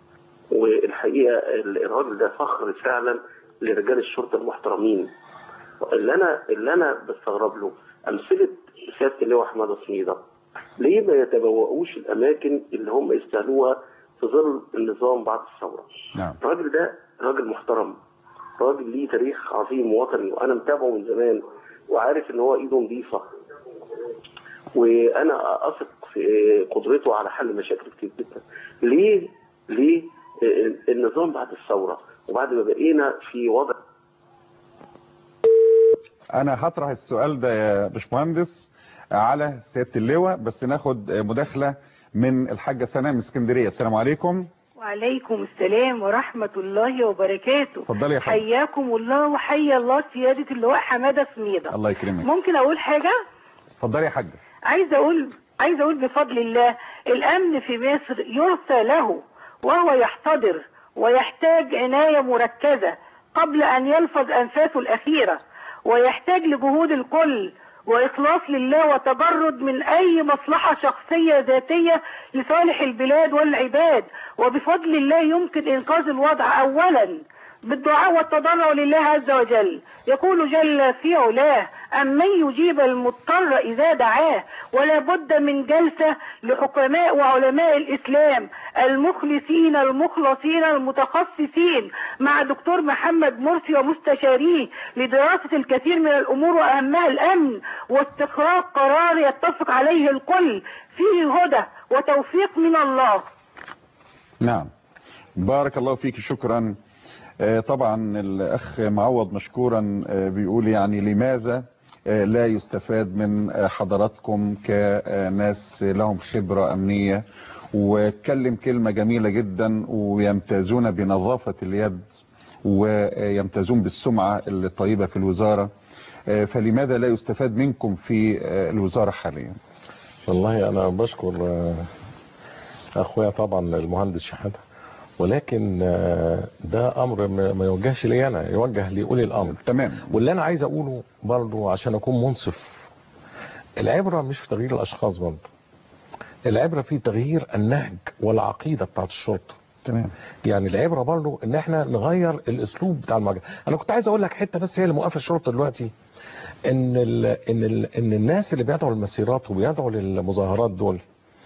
والحقيقه الراجل ده فخر فعلا لرجال الشرطه المحترمين اللي انا اللي انا بستغرب له امثله سياده اللواء احمد السميره ليه ما يتبوؤوش الاماكن اللي هم يستاهلوها في ظل النظام بعد الثوره نعم الراجل ده راجل محترم راجل ليه تاريخ عظيم وطني وانا متابعه من زمان وعارف ان هو ايده نظيفه وانا اثق في قدرته على حل مشاكل كتير جدا ليه ليه النظام بعد الثوره وبعد ما بقينا في وضع انا هطرح السؤال ده يا باشمهندس على سياده اللواء بس ناخد مداخله من الحاجه سناء من اسكندريه السلام عليكم وعليكم السلام ورحمة الله وبركاته اتفضلي يا حاج حياكم الله وحيا الله سيادة اللواء حمادة سميدة الله يكرمك ممكن أقول حاجة اتفضلي يا حاج عايزة أقول عايزة أقول بفضل الله الأمن في مصر يرثى له وهو يحتضر ويحتاج عناية مركزة قبل أن يلفظ أنفاسه الأخيرة ويحتاج لجهود الكل وإخلاص لله وتجرد من أي مصلحة شخصية ذاتية لصالح البلاد والعباد وبفضل الله يمكن إنقاذ الوضع أولا بالدعاء والتضرع لله عز وجل يقول جل في علاه أمن يجيب المضطر إذا دعاه ولا بد من جلسة لحكماء وعلماء الإسلام المخلصين المخلصين المتخصصين مع دكتور محمد مرسي ومستشاريه لدراسة الكثير من الأمور وأهمها الأمن واستخراج قرار يتفق عليه الكل فيه هدى وتوفيق من الله نعم بارك الله فيك شكرا آه، طبعا الاخ معوض مشكورا آه، بيقول يعني لماذا آه، لا يستفاد من آه، حضراتكم كناس لهم خبرة امنية واتكلم كلمة جميلة جدا ويمتازون بنظافة اليد ويمتازون بالسمعة الطيبة في الوزارة آه، فلماذا لا يستفاد منكم في آه، الوزارة حاليا والله انا بشكر آه، اخويا طبعا المهندس شحاته ولكن آه، ده امر ما ما يوجهش لي انا يوجه لاولي الامر تمام واللي انا عايز اقوله برضو عشان اكون منصف العبره مش في تغيير الاشخاص برضو العبره في تغيير النهج والعقيده بتاعت الشرطه تمام يعني العبره برضو ان احنا نغير الاسلوب بتاع المواجهه انا كنت عايز اقول لك حته بس هي اللي موقفه الشرطه دلوقتي ان ال ان ال ان الناس اللي بيدعوا المسيرات وبيدعوا للمظاهرات دول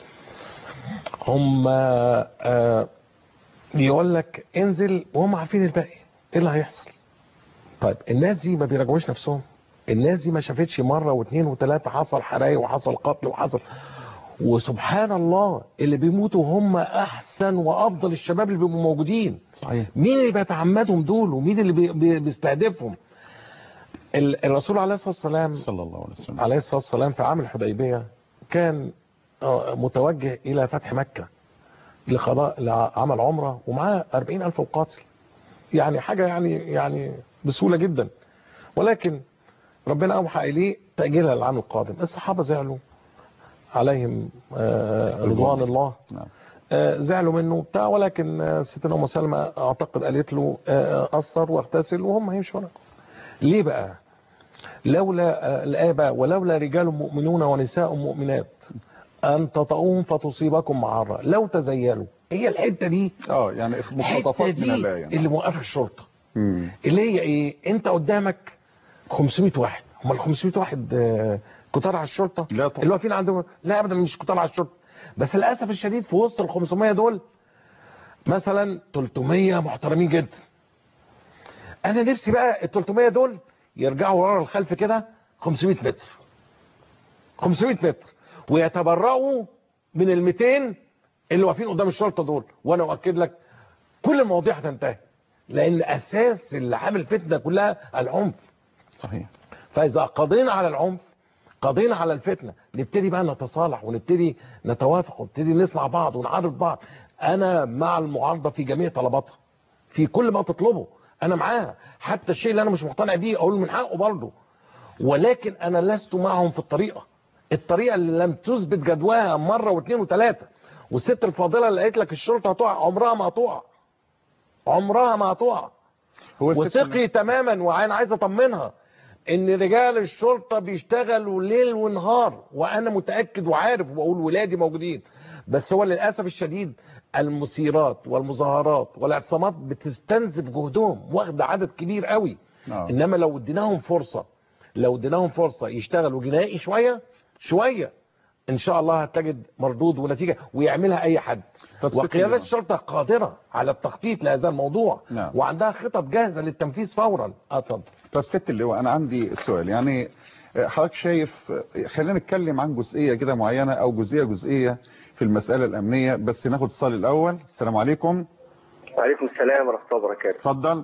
هم آه يقول لك انزل وهم عارفين الباقي ايه اللي هيحصل طيب الناس دي ما بيراجعوش نفسهم الناس دي ما شافتش مره واثنين وثلاثه حصل حرايق وحصل قتل وحصل وسبحان الله اللي بيموتوا هم احسن وافضل الشباب اللي بيبقوا موجودين صحيح مين اللي بيتعمدهم دول ومين اللي بي بي بيستهدفهم ال- الرسول عليه الصلاه والسلام صلى الله عليه وسلم عليه الصلاه والسلام في عام الحديبيه كان آه، متوجه الى فتح مكه لقضاء لعمل عمره ومعاه 40 الف مقاتل يعني حاجه يعني يعني بسهوله جدا ولكن ربنا اوحى اليه تاجيلها للعام القادم الصحابه زعلوا عليهم آه، رضوان الله نعم آه، زعلوا منه بتاع ولكن آه، ستنا ام سلمى اعتقد قالت له آه، قصر واغتسل وهم هيمشوا ورا. ليه بقى لولا آه، الايه بقى ولولا رجال مؤمنون ونساء مؤمنات ان تطؤوهم فتصيبكم معره لو تزيلوا هي الحته دي اه يعني الحته مقتطفات دي من الايه اللي موقفه الشرطه مم. اللي هي ايه انت قدامك 500 واحد هم ال 500 واحد آه، كتار على الشرطه لا طبعا. اللي واقفين عندهم لا ابدا مش كتار على الشرطه بس للاسف الشديد في وسط ال 500 دول مثلا 300 محترمين جدا انا نفسي بقى ال 300 دول يرجعوا ورا الخلف كده 500 متر 500 متر ويتبرؤوا من ال 200 اللي واقفين قدام الشرطه دول وانا اؤكد لك كل المواضيع هتنتهي لان اساس اللي عامل فتنه كلها العنف صحيح فاذا قضينا على العنف قضينا على الفتنه نبتدي بقى نتصالح ونبتدي نتوافق ونبتدي نسمع بعض ونعرض بعض انا مع المعارضه في جميع طلباتها في كل ما تطلبه انا معاها حتى الشيء اللي انا مش مقتنع بيه اقول من حقه برضه ولكن انا لست معهم في الطريقه الطريقه اللي لم تثبت جدواها مره واثنين وثلاثه والست الفاضله اللي قالت لك الشرطه هتقع عمرها ما هتقع عمرها ما هتقع هو الست وثقي تماما وانا عايز اطمنها ان رجال الشرطه بيشتغلوا ليل ونهار وانا متاكد وعارف وبقول ولادي موجودين بس هو للاسف الشديد المثيرات والمظاهرات والاعتصامات بتستنزف جهدهم واخده عدد كبير قوي نعم. انما لو اديناهم فرصه لو اديناهم فرصه يشتغلوا جنائي شويه شويه ان شاء الله هتجد مردود ونتيجه ويعملها اي حد طب ست وقيادات جماعة. الشرطه قادره على التخطيط لهذا الموضوع نعم. وعندها خطط جاهزه للتنفيذ فورا اتفضل طب ست اللواء انا عندي سؤال يعني حضرتك شايف خلينا نتكلم عن جزئيه كده معينه او جزئيه جزئيه في المساله الامنيه بس ناخد اتصال الاول السلام عليكم وعليكم السلام ورحمه الله وبركاته اتفضل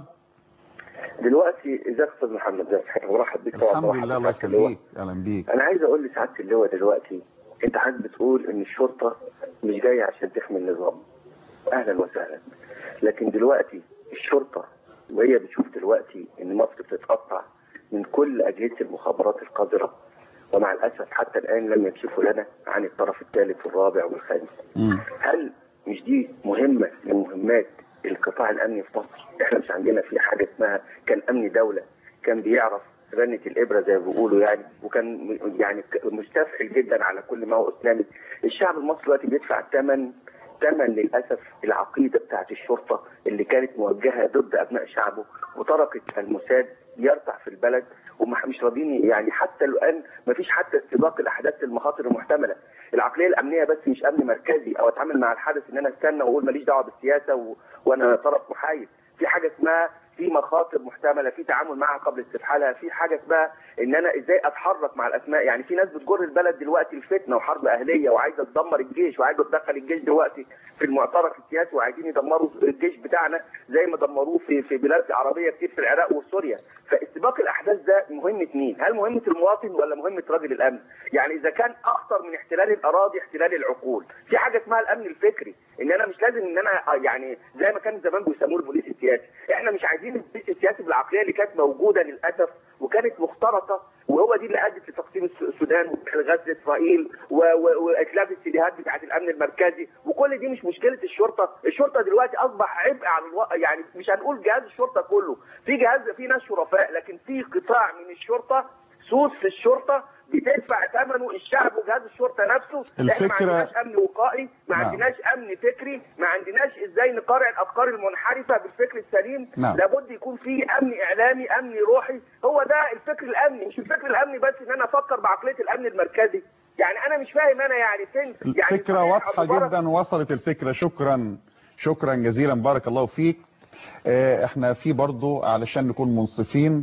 دلوقتي ازيك يا استاذ محمد ازيك مرحب بك طبعا الحمد مرحب لله الله بك يا اللواء. يخليك اهلا بيك انا عايز اقول لسعاده اللواء دلوقتي انت حضرتك بتقول ان الشرطه مش جايه عشان تحمي النظام اهلا وسهلا لكن دلوقتي الشرطه وهي بتشوف دلوقتي ان مصر بتتقطع من كل اجهزه المخابرات القذره ومع الاسف حتى الان لم يكشفوا لنا عن الطرف الثالث والرابع والخامس مم. هل مش دي مهمة من مهمات القطاع الأمني في مصر؟ إحنا مش عندنا في حاجة اسمها كان أمن دولة كان بيعرف رنة الإبرة زي ما بيقولوا يعني وكان م- يعني ك- مستفعل جدا على كل ما هو إسلامي. الشعب المصري دلوقتي بيدفع ثمن ثمن للأسف العقيدة بتاعت الشرطة اللي كانت موجهة ضد أبناء شعبه وتركت الموساد يرتع في البلد ومش راضيين يعني حتى الآن ما فيش حتى استباق الأحداث المخاطر المحتملة العقليه الامنيه بس مش امن مركزي او اتعامل مع الحدث ان انا استنى واقول ماليش دعوه بالسياسه و... وانا طرف محايد في حاجه اسمها في مخاطر محتمله في تعامل معها قبل استفحالها في حاجه اسمها ان انا ازاي اتحرك مع الاسماء يعني في ناس بتجر البلد دلوقتي الفتنه وحرب اهليه وعايزه تدمر الجيش وعايزه تدخل الجيش دلوقتي في المعترك السياسي وعايزين يدمروا الجيش بتاعنا زي ما دمروه في في بلاد عربيه كتير في العراق وسوريا فاستباق الاحداث ده مهمه مين؟ هل مهمه المواطن ولا مهمه رجل الامن؟ يعني اذا كان اخطر من احتلال الاراضي احتلال العقول، في حاجه اسمها الامن الفكري، ان انا مش لازم ان انا يعني زي ما كان زمان بيسموه البوليس السياسي، احنا مش عايزين البوليس السياسي بالعقليه اللي كانت موجوده للاسف وكانت مختلطه وهو دي اللي ادت لتقسيم الس- السودان وغزه اسرائيل و- و- واتلاف السيديهات بتاعت الامن المركزي وكل دي مش مشكله الشرطه، الشرطه دلوقتي اصبح عبء على الو... يعني مش هنقول جهاز الشرطه كله، في جهاز في ناس شرفاء لكن في قطاع من الشرطه سوس في الشرطه بتدفع ثمنه الشعب وجهاز الشرطه نفسه احنا ما الفكرة- عندناش امن وقائي ما نعم. عندناش امن فكري ما عندناش ازاي نقارع الافكار المنحرفه بالفكر السليم نعم. لابد يكون في امن اعلامي امن روحي هو ده الفكر الامني مش الفكر الامني بس ان انا افكر بعقليه الامن المركزي يعني انا مش فاهم انا يعني فين يعني الفكرة صحيح واضحة أبو بركة جدا وصلت الفكرة شكرا شكرا جزيلا بارك الله فيك آه، احنا في برضو علشان نكون منصفين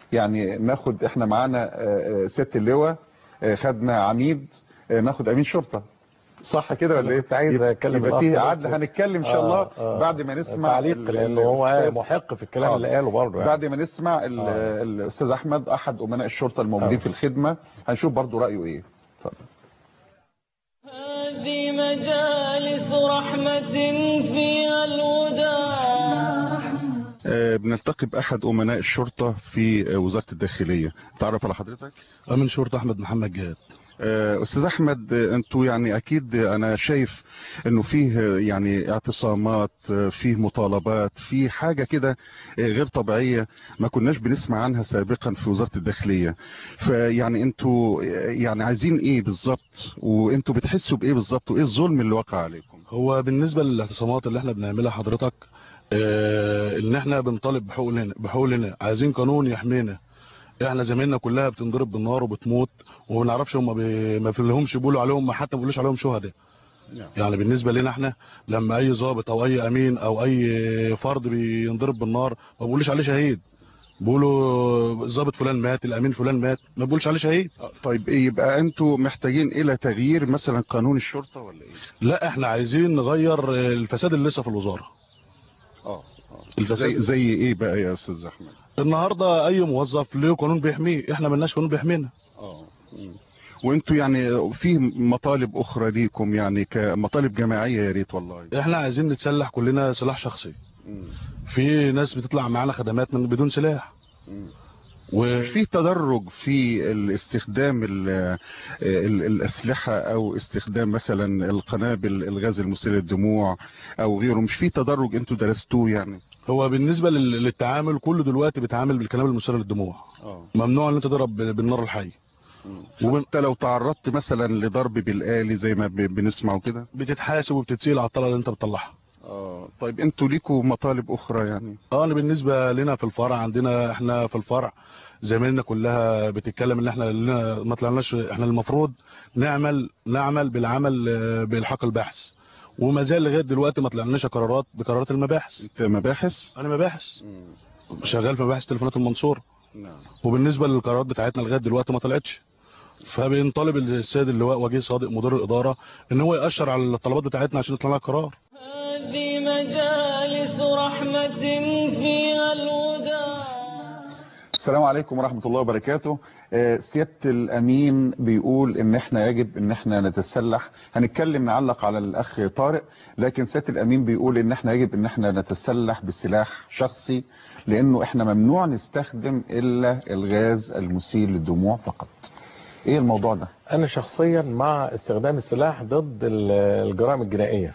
يعني ناخد احنا معانا آه، آه، ست اللواء آه، خدنا عميد آه، ناخد امين شرطه صح كده ولا ايه كنت عايز يبقى- اتكلم يبقى الأخ فيه بس. عدل هنتكلم ان شاء الله آه، آه. بعد ما نسمع تعليق ال- لانه هو الأستاذ- محق في الكلام آه. اللي قاله برضه يعني. بعد ما نسمع ال- آه. الاستاذ احمد احد امناء الشرطه الموجودين آه. في الخدمه هنشوف برضو رايه ايه اتفضل هذه مجالس رحمة فيها الوداع آه، بنلتقي باحد امناء الشرطه في آه، وزاره الداخليه تعرف على حضرتك امين شرطه احمد محمد جهاد آه، استاذ احمد آه، انتوا يعني اكيد آه، انا شايف انه فيه آه، يعني اعتصامات آه، فيه مطالبات فيه حاجه كده آه، غير طبيعيه ما كناش بنسمع عنها سابقا في وزاره الداخليه فيعني انتوا آه، يعني عايزين ايه بالظبط وانتوا بتحسوا بايه بالظبط وايه الظلم اللي وقع عليكم هو بالنسبه للاعتصامات اللي احنا بنعملها حضرتك آه ان احنا بنطالب بحقوقنا بحقوقنا عايزين قانون يحمينا احنا زمايلنا كلها بتنضرب بالنار وبتموت وما بنعرفش هم بي... ما في لهمش بيقولوا عليهم حتى ما بيقولوش عليهم شهداء يعني بالنسبه لنا احنا لما اي ضابط او اي امين او اي فرد بينضرب بالنار ما بيقولوش عليه شهيد بيقولوا الضابط فلان مات الامين فلان مات ما بيقولش عليه شهيد طيب ايه يبقى انتوا محتاجين الى تغيير مثلا قانون الشرطه ولا ايه لا احنا عايزين نغير الفساد اللي لسه في الوزاره اه الفساد زي زي ايه بقى يا استاذ احمد النهارده اي موظف له قانون بيحميه احنا ملناش قانون بيحمينا اه وانتوا يعني في مطالب اخرى ليكم يعني كمطالب جماعيه يا ريت والله احنا عايزين نتسلح كلنا سلاح شخصي في ناس بتطلع معانا خدمات من بدون سلاح و... في تدرج في الاستخدام ال ال الاسلحه او استخدام مثلا القنابل الغاز المسيل للدموع او غيره مش في تدرج انتوا درستوه يعني هو بالنسبه لل- للتعامل كله دلوقتي بيتعامل بالقنابل المسيله للدموع اه ممنوع ان انت تضرب بال- بالنار الحي وانت لو تعرضت مثلا لضرب بالآلي زي ما ب- بنسمع كده بتتحاسب وبتتسيل على الطلقه اللي انت بتطلعها اه طيب انتوا ليكوا مطالب اخرى يعني اه انا بالنسبه لنا في الفرع عندنا احنا في الفرع زمايلنا كلها بتتكلم ان احنا لنا ما طلعناش احنا المفروض نعمل نعمل بالعمل آه، بالحق البحث وما زال لغايه دلوقتي ما طلعناش قرارات بقرارات المباحث انت مباحث انا مباحث شغال في مباحث تليفونات المنصوره نعم وبالنسبه للقرارات بتاعتنا لغايه دلوقتي ما طلعتش فبنطالب السيد اللواء وجيه صادق مدير الاداره ان هو ياشر على الطلبات بتاعتنا عشان يطلع لنا قرار هذه مجالس رحمة فيها الوداع السلام عليكم ورحمة الله وبركاته آه، سيادة الأمين بيقول إن إحنا يجب إن إحنا نتسلح هنتكلم نعلق على الأخ طارق لكن سيادة الأمين بيقول إن إحنا يجب إن إحنا نتسلح بسلاح شخصي لأنه إحنا ممنوع نستخدم إلا الغاز المسيل للدموع فقط إيه الموضوع ده؟ انا شخصيا مع استخدام السلاح ضد ال- الجرائم الجنائيه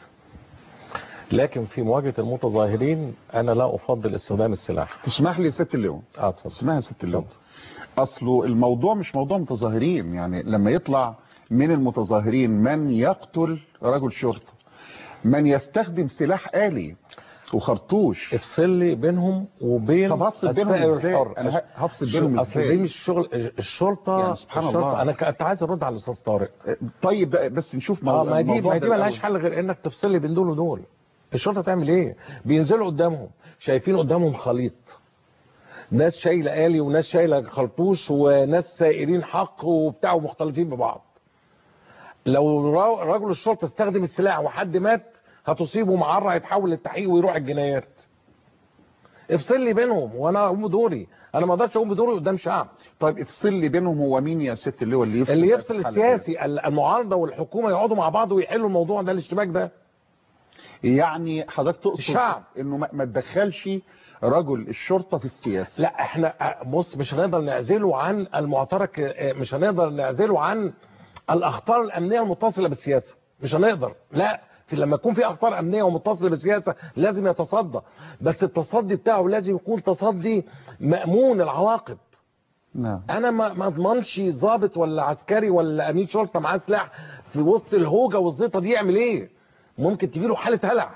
لكن في مواجهه المتظاهرين انا لا افضل استخدام السلاح تسمح لي ست اليوم اه اتفضل اسمها ست اليوم اصله الموضوع مش موضوع متظاهرين يعني لما يطلع من المتظاهرين من يقتل رجل شرطة من يستخدم سلاح آلي وخرطوش افصل لي بينهم وبين طب هفصل بينهم السائر ازاي؟ الحر. انا ه- هفصل بينهم اصل ازاي؟ دي مش شغل الشرطه يعني سبحان الشرطة الله. انا كنت عايز ارد على الاستاذ طارق طيب بقى بس نشوف اه ما دي الموضوع ما ده دي ملهاش الأول. حل غير انك تفصل لي بين دول ودول الشرطه تعمل ايه بينزلوا قدامهم شايفين قدامهم خليط ناس شايله آلي وناس شايله خرطوش وناس سائرين حق وبتاع ومختلطين ببعض لو را- رجل الشرطه استخدم السلاح وحد مات هتصيبه معرة يتحول للتحقيق ويروح الجنايات افصل لي بينهم وانا اقوم بدوري انا ما اقدرش اقوم بدوري قدام شعب طيب افصل لي بينهم هو مين يا ست اللي هو اللي يفصل اللي في يفصل الحالة السياسي المعارضه والحكومه يقعدوا مع بعض ويحلوا الموضوع ده الاشتباك ده دي؟ يعني حضرتك تقصد الشعب. انه ما ما تدخلش رجل الشرطة في السياسة لا احنا بص مش هنقدر نعزله عن المعترك اه، مش هنقدر نعزله عن الاخطار الامنيه المتصله بالسياسه مش هنقدر لا في لما يكون في اخطار امنيه ومتصله بالسياسه لازم يتصدى بس التصدي بتاعه لازم يكون تصدي مامون العواقب نعم انا ما ما اضمنش ضابط ولا عسكري ولا امين شرطه معاه سلاح في وسط الهوجه والزيطه دي يعمل ايه ممكن تجيله حاله هلع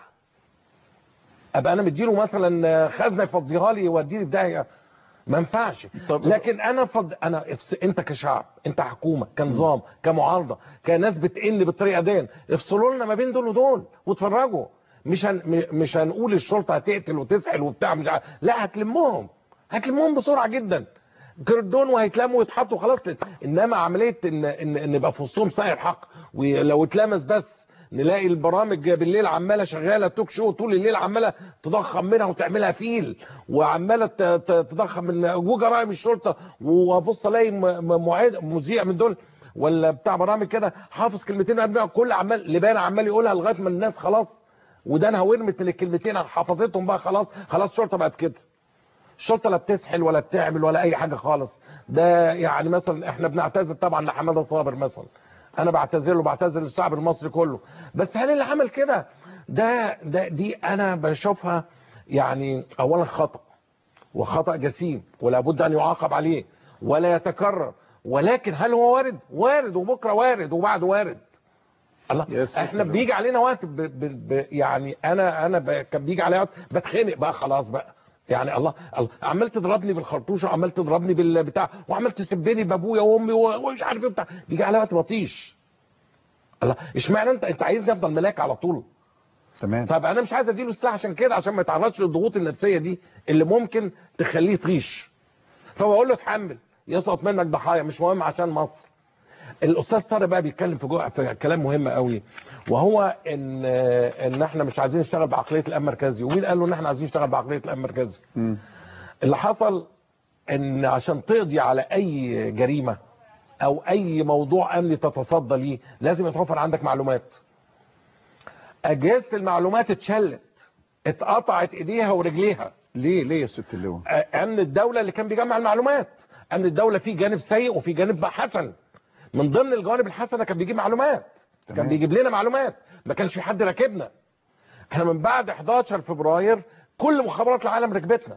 ابقى انا مديله مثلا خزنه يفضيها لي يوديني في داهيه ما ينفعش لكن انا فض... انا افس... انت كشعب انت حكومه كنظام كمعارضه كناس بتئن بالطريقه دي افصلوا لنا ما بين دول ودول واتفرجوا مش هن... م- مش هنقول الشرطه هتقتل وتسحل وبتاع مش عارف. لا هتلمهم هتلمهم بسرعه جدا كردون وهيتلموا ويتحطوا خلاص انما عمليه ان ان ان يبقى في وسطهم سائر حق ولو اتلمس بس نلاقي البرامج بالليل عماله شغاله توك شو طول الليل عماله تضخم منها وتعملها فيل وعماله ت- ت- تضخم من وجرائم الشرطه وابص الاقي م- م- معيد مذيع من دول ولا بتاع برامج كده حافظ كلمتين قبل كل عمال لبان عمال يقولها لغايه ما الناس خلاص ودانها ورمت من الكلمتين حفظتهم بقى خلاص خلاص الشرطه بقت كده الشرطه لا بتسحل ولا بتعمل ولا اي حاجه خالص ده يعني مثلا احنا بنعتذر طبعا لحماده صابر مثلا انا بعتذر له بعتذر للشعب المصري كله بس هل اللي عمل كده ده ده دي انا بشوفها يعني اولا خطا وخطا جسيم ولا بد ان يعاقب عليه ولا يتكرر ولكن هل هو وارد وارد وبكره وارد وبعد وارد الله احنا بيجي علينا وقت ب ب ب يعني انا انا ب- كان بيجي عليا وقت بتخنق بقى خلاص بقى يعني الله, الله عمال تضربني بالخرطوش وعمال تضربني بالبتاع وعمال تسبني بابويا وامي و- ومش عارف ايه بتاع بيجي عليا وقت بطيش الله اشمعنى انت انت عايزني افضل ملاك على طول تمام طب انا مش عايز اديله السلاح عشان كده عشان ما يتعرضش للضغوط النفسيه دي اللي ممكن تخليه يطيش فبقول له اتحمل يسقط منك ضحايا مش مهم عشان مصر الاستاذ طارق بقى بيتكلم في, جو... في كلام مهم قوي وهو ان ان احنا مش عايزين نشتغل بعقليه الامن المركزي ومين قال له ان احنا عايزين نشتغل بعقليه الامن المركزي اللي حصل ان عشان تقضي على اي جريمه او اي موضوع امني تتصدى ليه لازم يتوفر عندك معلومات اجهزه المعلومات اتشلت اتقطعت ايديها ورجليها ليه ليه يا ست اللواء امن الدوله اللي كان بيجمع المعلومات امن الدوله فيه جانب سيء وفيه جانب حسن من ضمن الجوانب الحسنه كان بيجيب معلومات كان تمام. بيجيب لنا معلومات ما كانش في حد راكبنا احنا من بعد 11 فبراير كل مخابرات العالم ركبتنا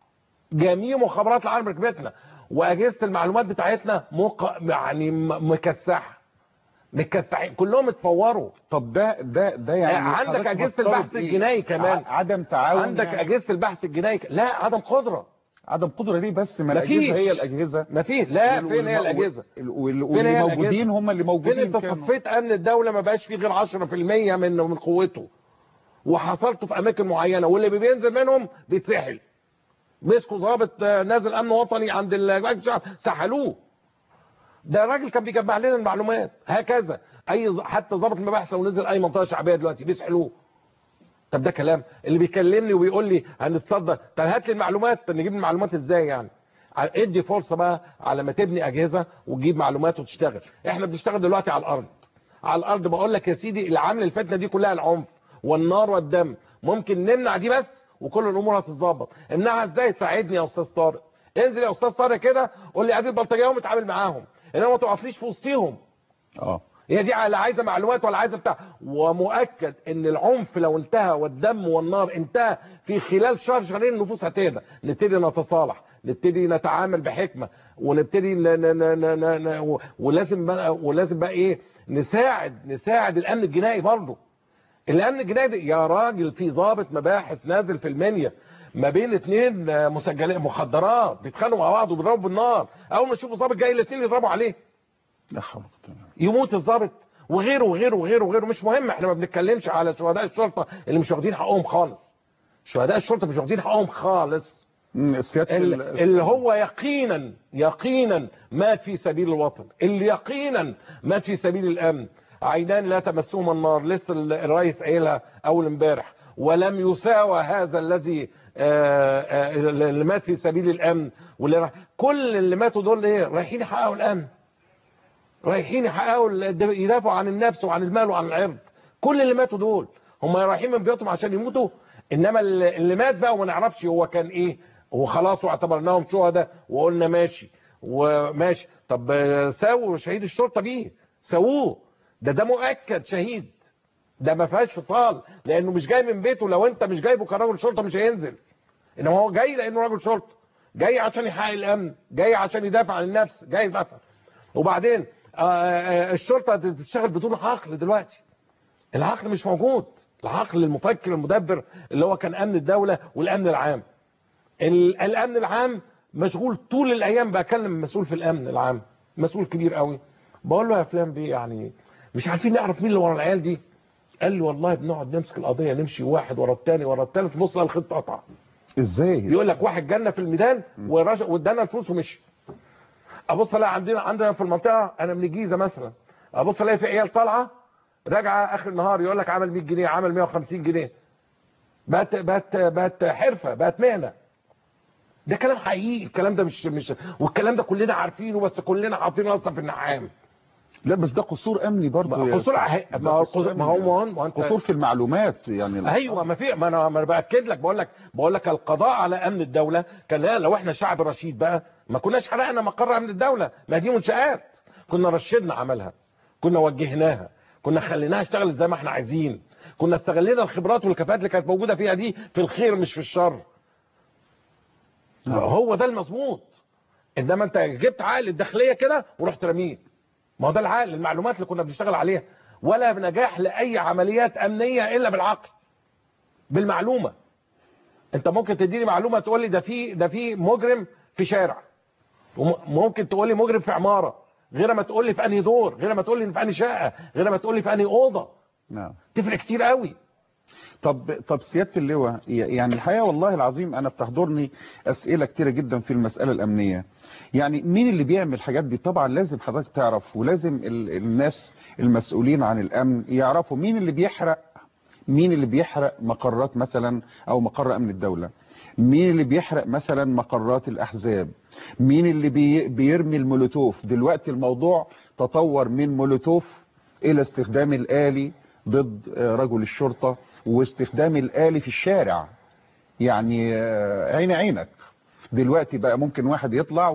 جميع مخابرات العالم ركبتنا واجهزه المعلومات بتاعتنا مق... يعني م- مكسحه متكسحين كلهم اتفوروا طب ده ده ده يعني عندك حضرتك اجهزه مفترض البحث إيه؟ الجنائي كمان ع- عدم تعاون عندك يعني. اجهزه البحث الجنائي ك- لا عدم قدره عدم قدره ليه بس ما مفيش. الاجهزه هي الاجهزه ما فيه لا وال- فين هي والم- الاجهزه وال- وال- فين هي واللي موجودين الأجهزة؟ هم اللي فين موجودين انت كانوا. صفيت امن الدوله ما بقاش فيه غير 10% من من قوته وحصلته في اماكن معينه واللي بينزل منهم بيتسحل مسكوا ضابط آه، نازل امن وطني عند ال- سحلوه ده الراجل كان بيجمع لنا المعلومات هكذا اي ز- حتى ضابط المباحث لو نزل اي منطقه شعبيه دلوقتي بيسحلوه طب ده كلام اللي بيكلمني وبيقول لي هنتصدى طب هات لي المعلومات طب نجيب المعلومات ازاي يعني ع- ادي فرصه بقى على ما تبني اجهزه وتجيب معلومات وتشتغل احنا بنشتغل دلوقتي على الارض على الارض بقول لك يا سيدي اللي عامل الفتنه دي كلها العنف والنار والدم ممكن نمنع دي بس وكل الامور هتتظبط امنعها ازاي ساعدني يا استاذ طارق انزل يا استاذ طارق كده قول لي ادي البلطجيه ومتعامل معاهم انما ما تقفليش في وسطيهم اه هي دي لا عايزه معلومات ولا عايزه بتاع ومؤكد ان العنف لو انتهى والدم والنار انتهى في خلال شهر شهرين النفوس هتهدى نبتدي نتصالح نبتدي نتعامل بحكمه ونبتدي ن... ن... ن... ن... ن... و- ولازم بقى ولازم بقى ايه نساعد نساعد الامن الجنائي برضه الامن الجنائي ده- يا راجل في ضابط مباحث نازل في المنيا ما بين اتنين آه، مسجلين مخدرات بيتخانقوا مع بعض وبيضربوا بالنار اول ما يشوفوا ضابط جاي الاتنين يضربوا عليه لا حول ولا قوة إلا يموت الضابط وغيره وغيره وغيره وغيره مش مهم احنا ما بنتكلمش على شهداء الشرطه اللي مش واخدين حقهم خالص شهداء الشرطه مش واخدين حقهم خالص بالله. سياده ال- ال- اللي هو يقينا يقينا مات في سبيل الوطن اللي يقينا مات في سبيل الامن عينان لا تمسهما النار لسه ال- الرئيس قايلها اول امبارح ولم يساوى هذا الذي آه، آه، اللي مات في سبيل الامن واللي راح كل اللي ماتوا دول ايه رايحين يحققوا الامن رايحين يحققوا ال- يدافعوا عن النفس وعن المال وعن العرض كل اللي ماتوا دول هم رايحين من بيوتهم عشان يموتوا انما اللي اللي مات بقى وما نعرفش هو كان ايه وخلاص واعتبرناهم شهداء وقلنا ماشي وماشي طب آه، ساووا شهيد الشرطه بيه سووه ده ده مؤكد شهيد ده ما فيهاش فصال لانه مش جاي من بيته لو انت مش جايبه كراجل شرطه مش هينزل انما هو جاي لانه راجل شرطه جاي عشان يحقق الامن جاي عشان يدافع عن النفس جاي يدافع وبعدين آه، آه، الشرطه بتشتغل بدون عقل دلوقتي العقل مش موجود العقل المفكر المدبر اللي هو كان امن الدوله والامن العام ال- الامن العام مشغول طول الايام بكلم مسؤول في الامن العام مسؤول كبير قوي بقول له يا فلان بيه يعني مش عارفين نعرف مين اللي ورا العيال دي قال لي والله بنقعد نمسك القضيه نمشي واحد ورا الثاني ورا الثالث بص على الخط قطع ازاي يقول لك واحد جالنا في الميدان ورش- وادانا الفلوس ومشي ابص الاقي عندنا عندنا في المنطقه انا من الجيزه مثلا ابص الاقي في عيال طالعه راجعه اخر النهار يقول لك عمل 100 جنيه عمل 150 جنيه بقت بقت بقت حرفه بقت مهنه ده كلام حقيقي الكلام ده مش مش والكلام ده كلنا عارفينه بس كلنا حاطينه اصلا في النعام لا بس ده قصور امني برضه يا قصور أستاذ. ع- ده ما هو قصور القصور- ما هو أمني. ما هو- ما هو أنت- قصور في المعلومات يعني ايوه ما في ما انا ما انا باكد لك بقول لك بقول لك القضاء على امن الدوله كان لا لو احنا شعب رشيد بقى ما كناش حرقنا مقر امن الدوله ما دي منشات كنا رشدنا عملها كنا وجهناها كنا خليناها اشتغلت زي ما احنا عايزين كنا استغلينا الخبرات والكفاءات اللي كانت موجوده فيها دي في الخير مش في الشر هو ده المظبوط انما انت جبت عقل الداخليه كده ورحت رميه ما هو ده العقل المعلومات اللي كنا بنشتغل عليها ولا نجاح لاي عمليات امنيه الا بالعقل بالمعلومه انت ممكن تديني معلومه تقول لي ده في ده في مجرم في شارع وممكن تقول لي مجرم في عماره غير ما تقول لي في انهي دور غير ما تقول لي في انهي شقه غير ما تقول لي في انهي اوضه نعم تفرق كتير قوي طب طب سياده اللواء يعني الحقيقه والله العظيم انا بتحضرني اسئله كتيره جدا في المساله الامنيه يعني مين اللي بيعمل الحاجات دي طبعا لازم حضرتك تعرف ولازم ال- الناس المسؤولين عن الامن يعرفوا مين اللي بيحرق مين اللي بيحرق مقرات مثلا او مقر امن الدوله مين اللي بيحرق مثلا مقرات الاحزاب مين اللي بي بيرمي المولوتوف دلوقتي الموضوع تطور من مولوتوف الى استخدام الالي ضد آه، رجل الشرطه واستخدام الالي في الشارع يعني آه، عين عينك دلوقتي بقى ممكن واحد يطلع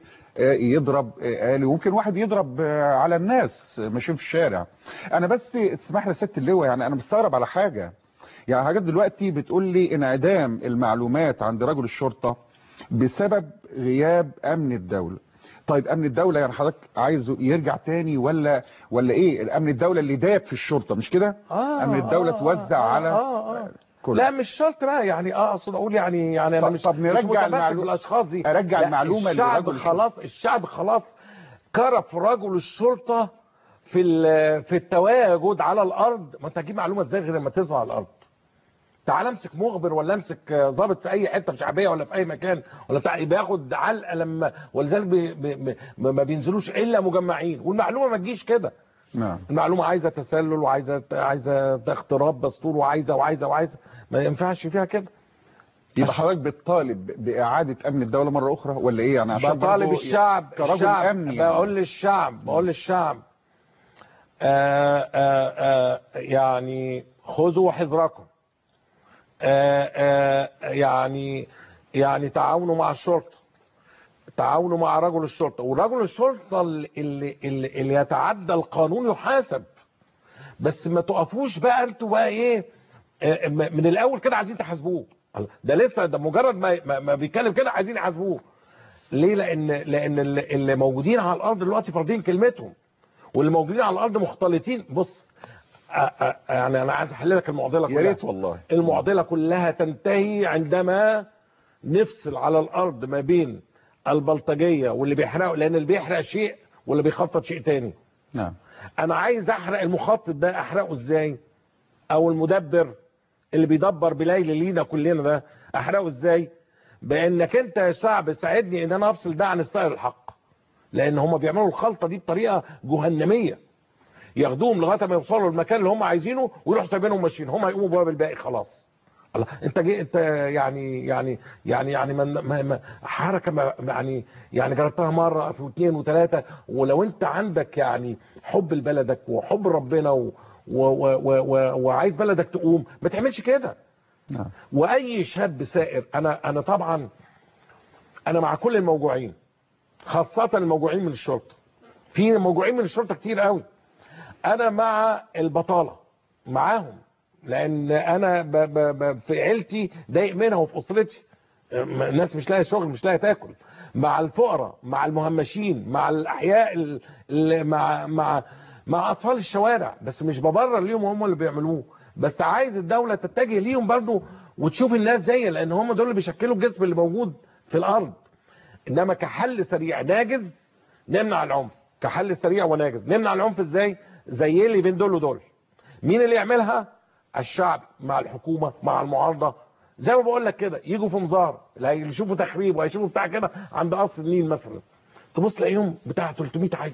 ويضرب آلي وممكن واحد يضرب آه، على الناس ماشيين في الشارع انا بس اسمح لي يا ست اللواء يعني انا مستغرب على حاجه يعني حاجات دلوقتي بتقول لي انعدام المعلومات عند رجل الشرطه بسبب غياب امن الدوله طيب امن الدوله يعني حضرتك عايزه يرجع تاني ولا ولا ايه الامن الدوله اللي داب في الشرطه مش كده آه امن الدوله آه توزع آه على آه آه. كل لا مش شرط بقى يعني اه اقصد اقول يعني يعني انا طب- مش طب مش نرجع متمسك المعلومة- بالاشخاص دي أرجع لا، المعلومة الشعب لرجل خلاص الشعب خلاص كرف رجل الشرطه في ال- في التواجد على الارض ما انت هتجيب معلومه ازاي غير لما تظهر على الارض تعال امسك مخبر ولا امسك آه، ضابط في اي حته شعبيه ولا في اي مكان ولا بتاع بياخد علقه لما ولذلك بي بي بي ما بينزلوش الا مجمعين والمعلومه ما تجيش كده نعم المعلومه عايزه تسلل وعايزه عايزه اختراق دستور وعايزه وعايزه وعايزه ما ينفعش فيها كده يبقى حضرتك بتطالب باعاده امن الدوله مره اخرى ولا ايه يعني عشان بطالب برضو الشعب كرجل الشعب امني يعني. بقول للشعب بقول للشعب آآ آآ يعني خذوا حذركم آآ آآ يعني يعني تعاونوا مع الشرطه تعاونوا مع رجل الشرطه ورجل الشرطه اللي اللي, اللي, اللي يتعدى القانون يحاسب بس ما تقفوش بقى انتوا بقى ايه آه، م- من الاول كده عايزين تحاسبوه ده لسه ده مجرد ما ما, ما بيتكلم كده عايزين يحاسبوه ليه لان لان اللي اللي موجودين على الارض دلوقتي فارضين كلمتهم واللي موجودين على الارض مختلطين بص آه، آه، يعني انا عايز احل لك المعضله يا كلها ريت والله المعضله كلها تنتهي عندما نفصل على الارض ما بين البلطجيه واللي بيحرقوا لان اللي بيحرق شيء واللي بيخطط شيء تاني نعم انا عايز احرق المخطط ده احرقه ازاي او المدبر اللي بيدبر بليل لينا كلنا ده احرقه ازاي بانك انت يا شعب ساعدني ان انا افصل ده عن السائر الحق لان هم بيعملوا الخلطه دي بطريقه جهنميه ياخدوهم لغايه ما يوصلوا المكان اللي هم عايزينه ويروحوا سايبينهم ماشيين هم هيقوموا بقى بالباقي خلاص الله انت جي انت يعني يعني يعني يعني ما ما ما حركه ما يعني يعني جربتها مره في واثنين وثلاثه ولو انت عندك يعني حب لبلدك وحب ربنا و و و و و وعايز بلدك تقوم ما تعملش كده نعم واي شاب سائر انا انا طبعا انا مع كل الموجوعين خاصه الموجوعين من الشرطه في موجوعين من الشرطه كتير قوي انا مع البطاله معاهم لان انا ب ب ب في عيلتي ضايق منها وفي اسرتي الناس مش لاقيه شغل مش لاقيه تاكل مع الفقراء مع المهمشين مع الاحياء ال- ال- مع مع مع اطفال الشوارع بس مش ببرر ليهم هم اللي بيعملوه بس عايز الدوله تتجه ليهم برضو وتشوف الناس زي لان هم دول اللي بيشكلوا الجسم اللي موجود في الارض انما كحل سريع ناجز نمنع العنف كحل سريع وناجز نمنع العنف ازاي زي اللي بين دول ودول مين اللي يعملها الشعب مع الحكومه مع المعارضه زي ما بقول لك كده يجوا في مظاهره اللي هيشوفوا تخريب وهيشوفوا بتاع كده عند قصر النيل مثلا تبص تلاقيهم بتاع 300 عيل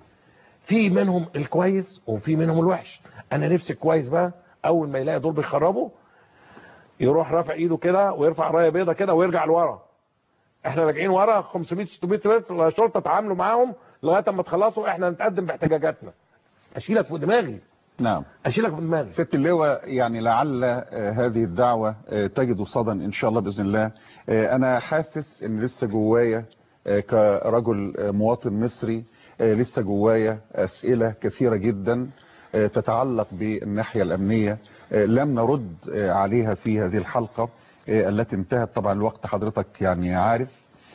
في منهم الكويس وفي منهم الوحش انا نفسي الكويس بقى اول ما يلاقي دول بيخربوا يروح رافع ايده كده ويرفع رايه بيضه كده ويرجع لورا احنا راجعين ورا 500 600 متر شرطه تعاملوا معاهم لغايه اما تخلصوا احنا نتقدم باحتجاجاتنا اشيلك فوق دماغي نعم اشيلك فوق دماغي ست اللواء يعني لعل آه، هذه الدعوة آه، تجد صدى ان شاء الله باذن الله آه، انا حاسس ان لسه جوايا آه، كرجل آه، مواطن مصري آه، لسه جوايا اسئله كثيره جدا آه، تتعلق بالناحيه الامنيه آه، لم نرد آه، عليها في هذه الحلقه آه، التي انتهت طبعا الوقت حضرتك يعني عارف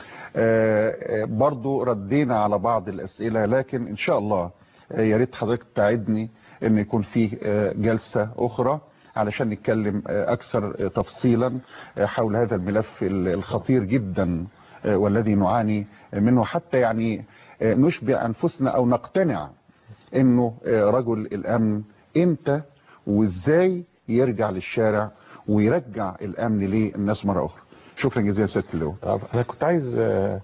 آه، آه، برضو ردينا على بعض الأسئلة لكن إن شاء الله آه، يا ريت حضرتك تعدني أن يكون فيه آه، جلسة أخرى علشان نتكلم آه، أكثر آه، تفصيلا آه، حول هذا الملف ال- الخطير جدا آه، والذي نعاني منه حتى يعني آه، نشبع أنفسنا أو نقتنع أنه آه، رجل الأمن إمتى وإزاي يرجع للشارع ويرجع الأمن للناس مرة أخرى شكرا جزيلا ست اللواء طب انا كنت عايز آه،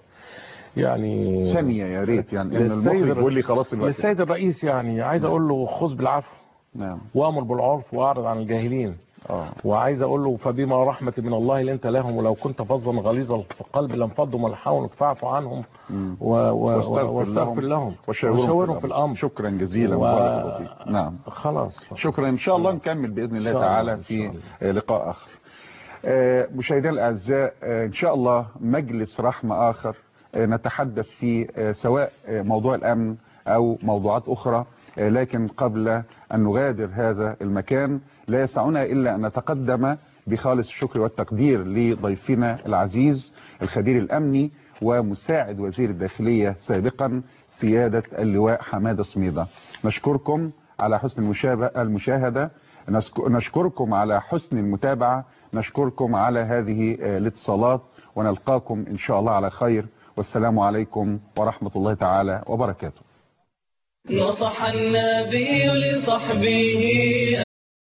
يعني ثانية يا ريت يعني ان للسيد المخرج الر- يقول لي خلاص الوقت للسيد الرئيس يعني عايز اقول له خذ بالعفو نعم وامر بالعرف واعرض عن الجاهلين اه وعايز اقول له فبما رحمه من الله لنت لهم ولو كنت فظا غليظ القلب لانفضوا من حولك فاعف عنهم مم. و... و... واستغفر واستغفر لهم. لهم وشاورهم, وشاورهم في الامر شكرا جزيلا و- بارك الله فيك. نعم خلاص شكرا ان شاء الله نكمل باذن الله إن شاء الله، تعالى إن في شاء آه، لقاء اخر آه، مشاهدينا الاعزاء آه، ان شاء الله مجلس رحمه اخر آه، نتحدث فيه آه، سواء آه، موضوع الامن او موضوعات اخرى آه، لكن قبل ان نغادر هذا المكان لا يسعنا الا ان نتقدم بخالص الشكر والتقدير لضيفنا العزيز الخبير الامني ومساعد وزير الداخليه سابقا سياده اللواء حماده سميده نشكركم على حسن المشابه- المشاهده نسك- نشكركم على حسن المتابعه نشكركم على هذه آه، الاتصالات ونلقاكم ان شاء الله على خير والسلام عليكم ورحمه الله تعالى وبركاته نصح النبي لصحبه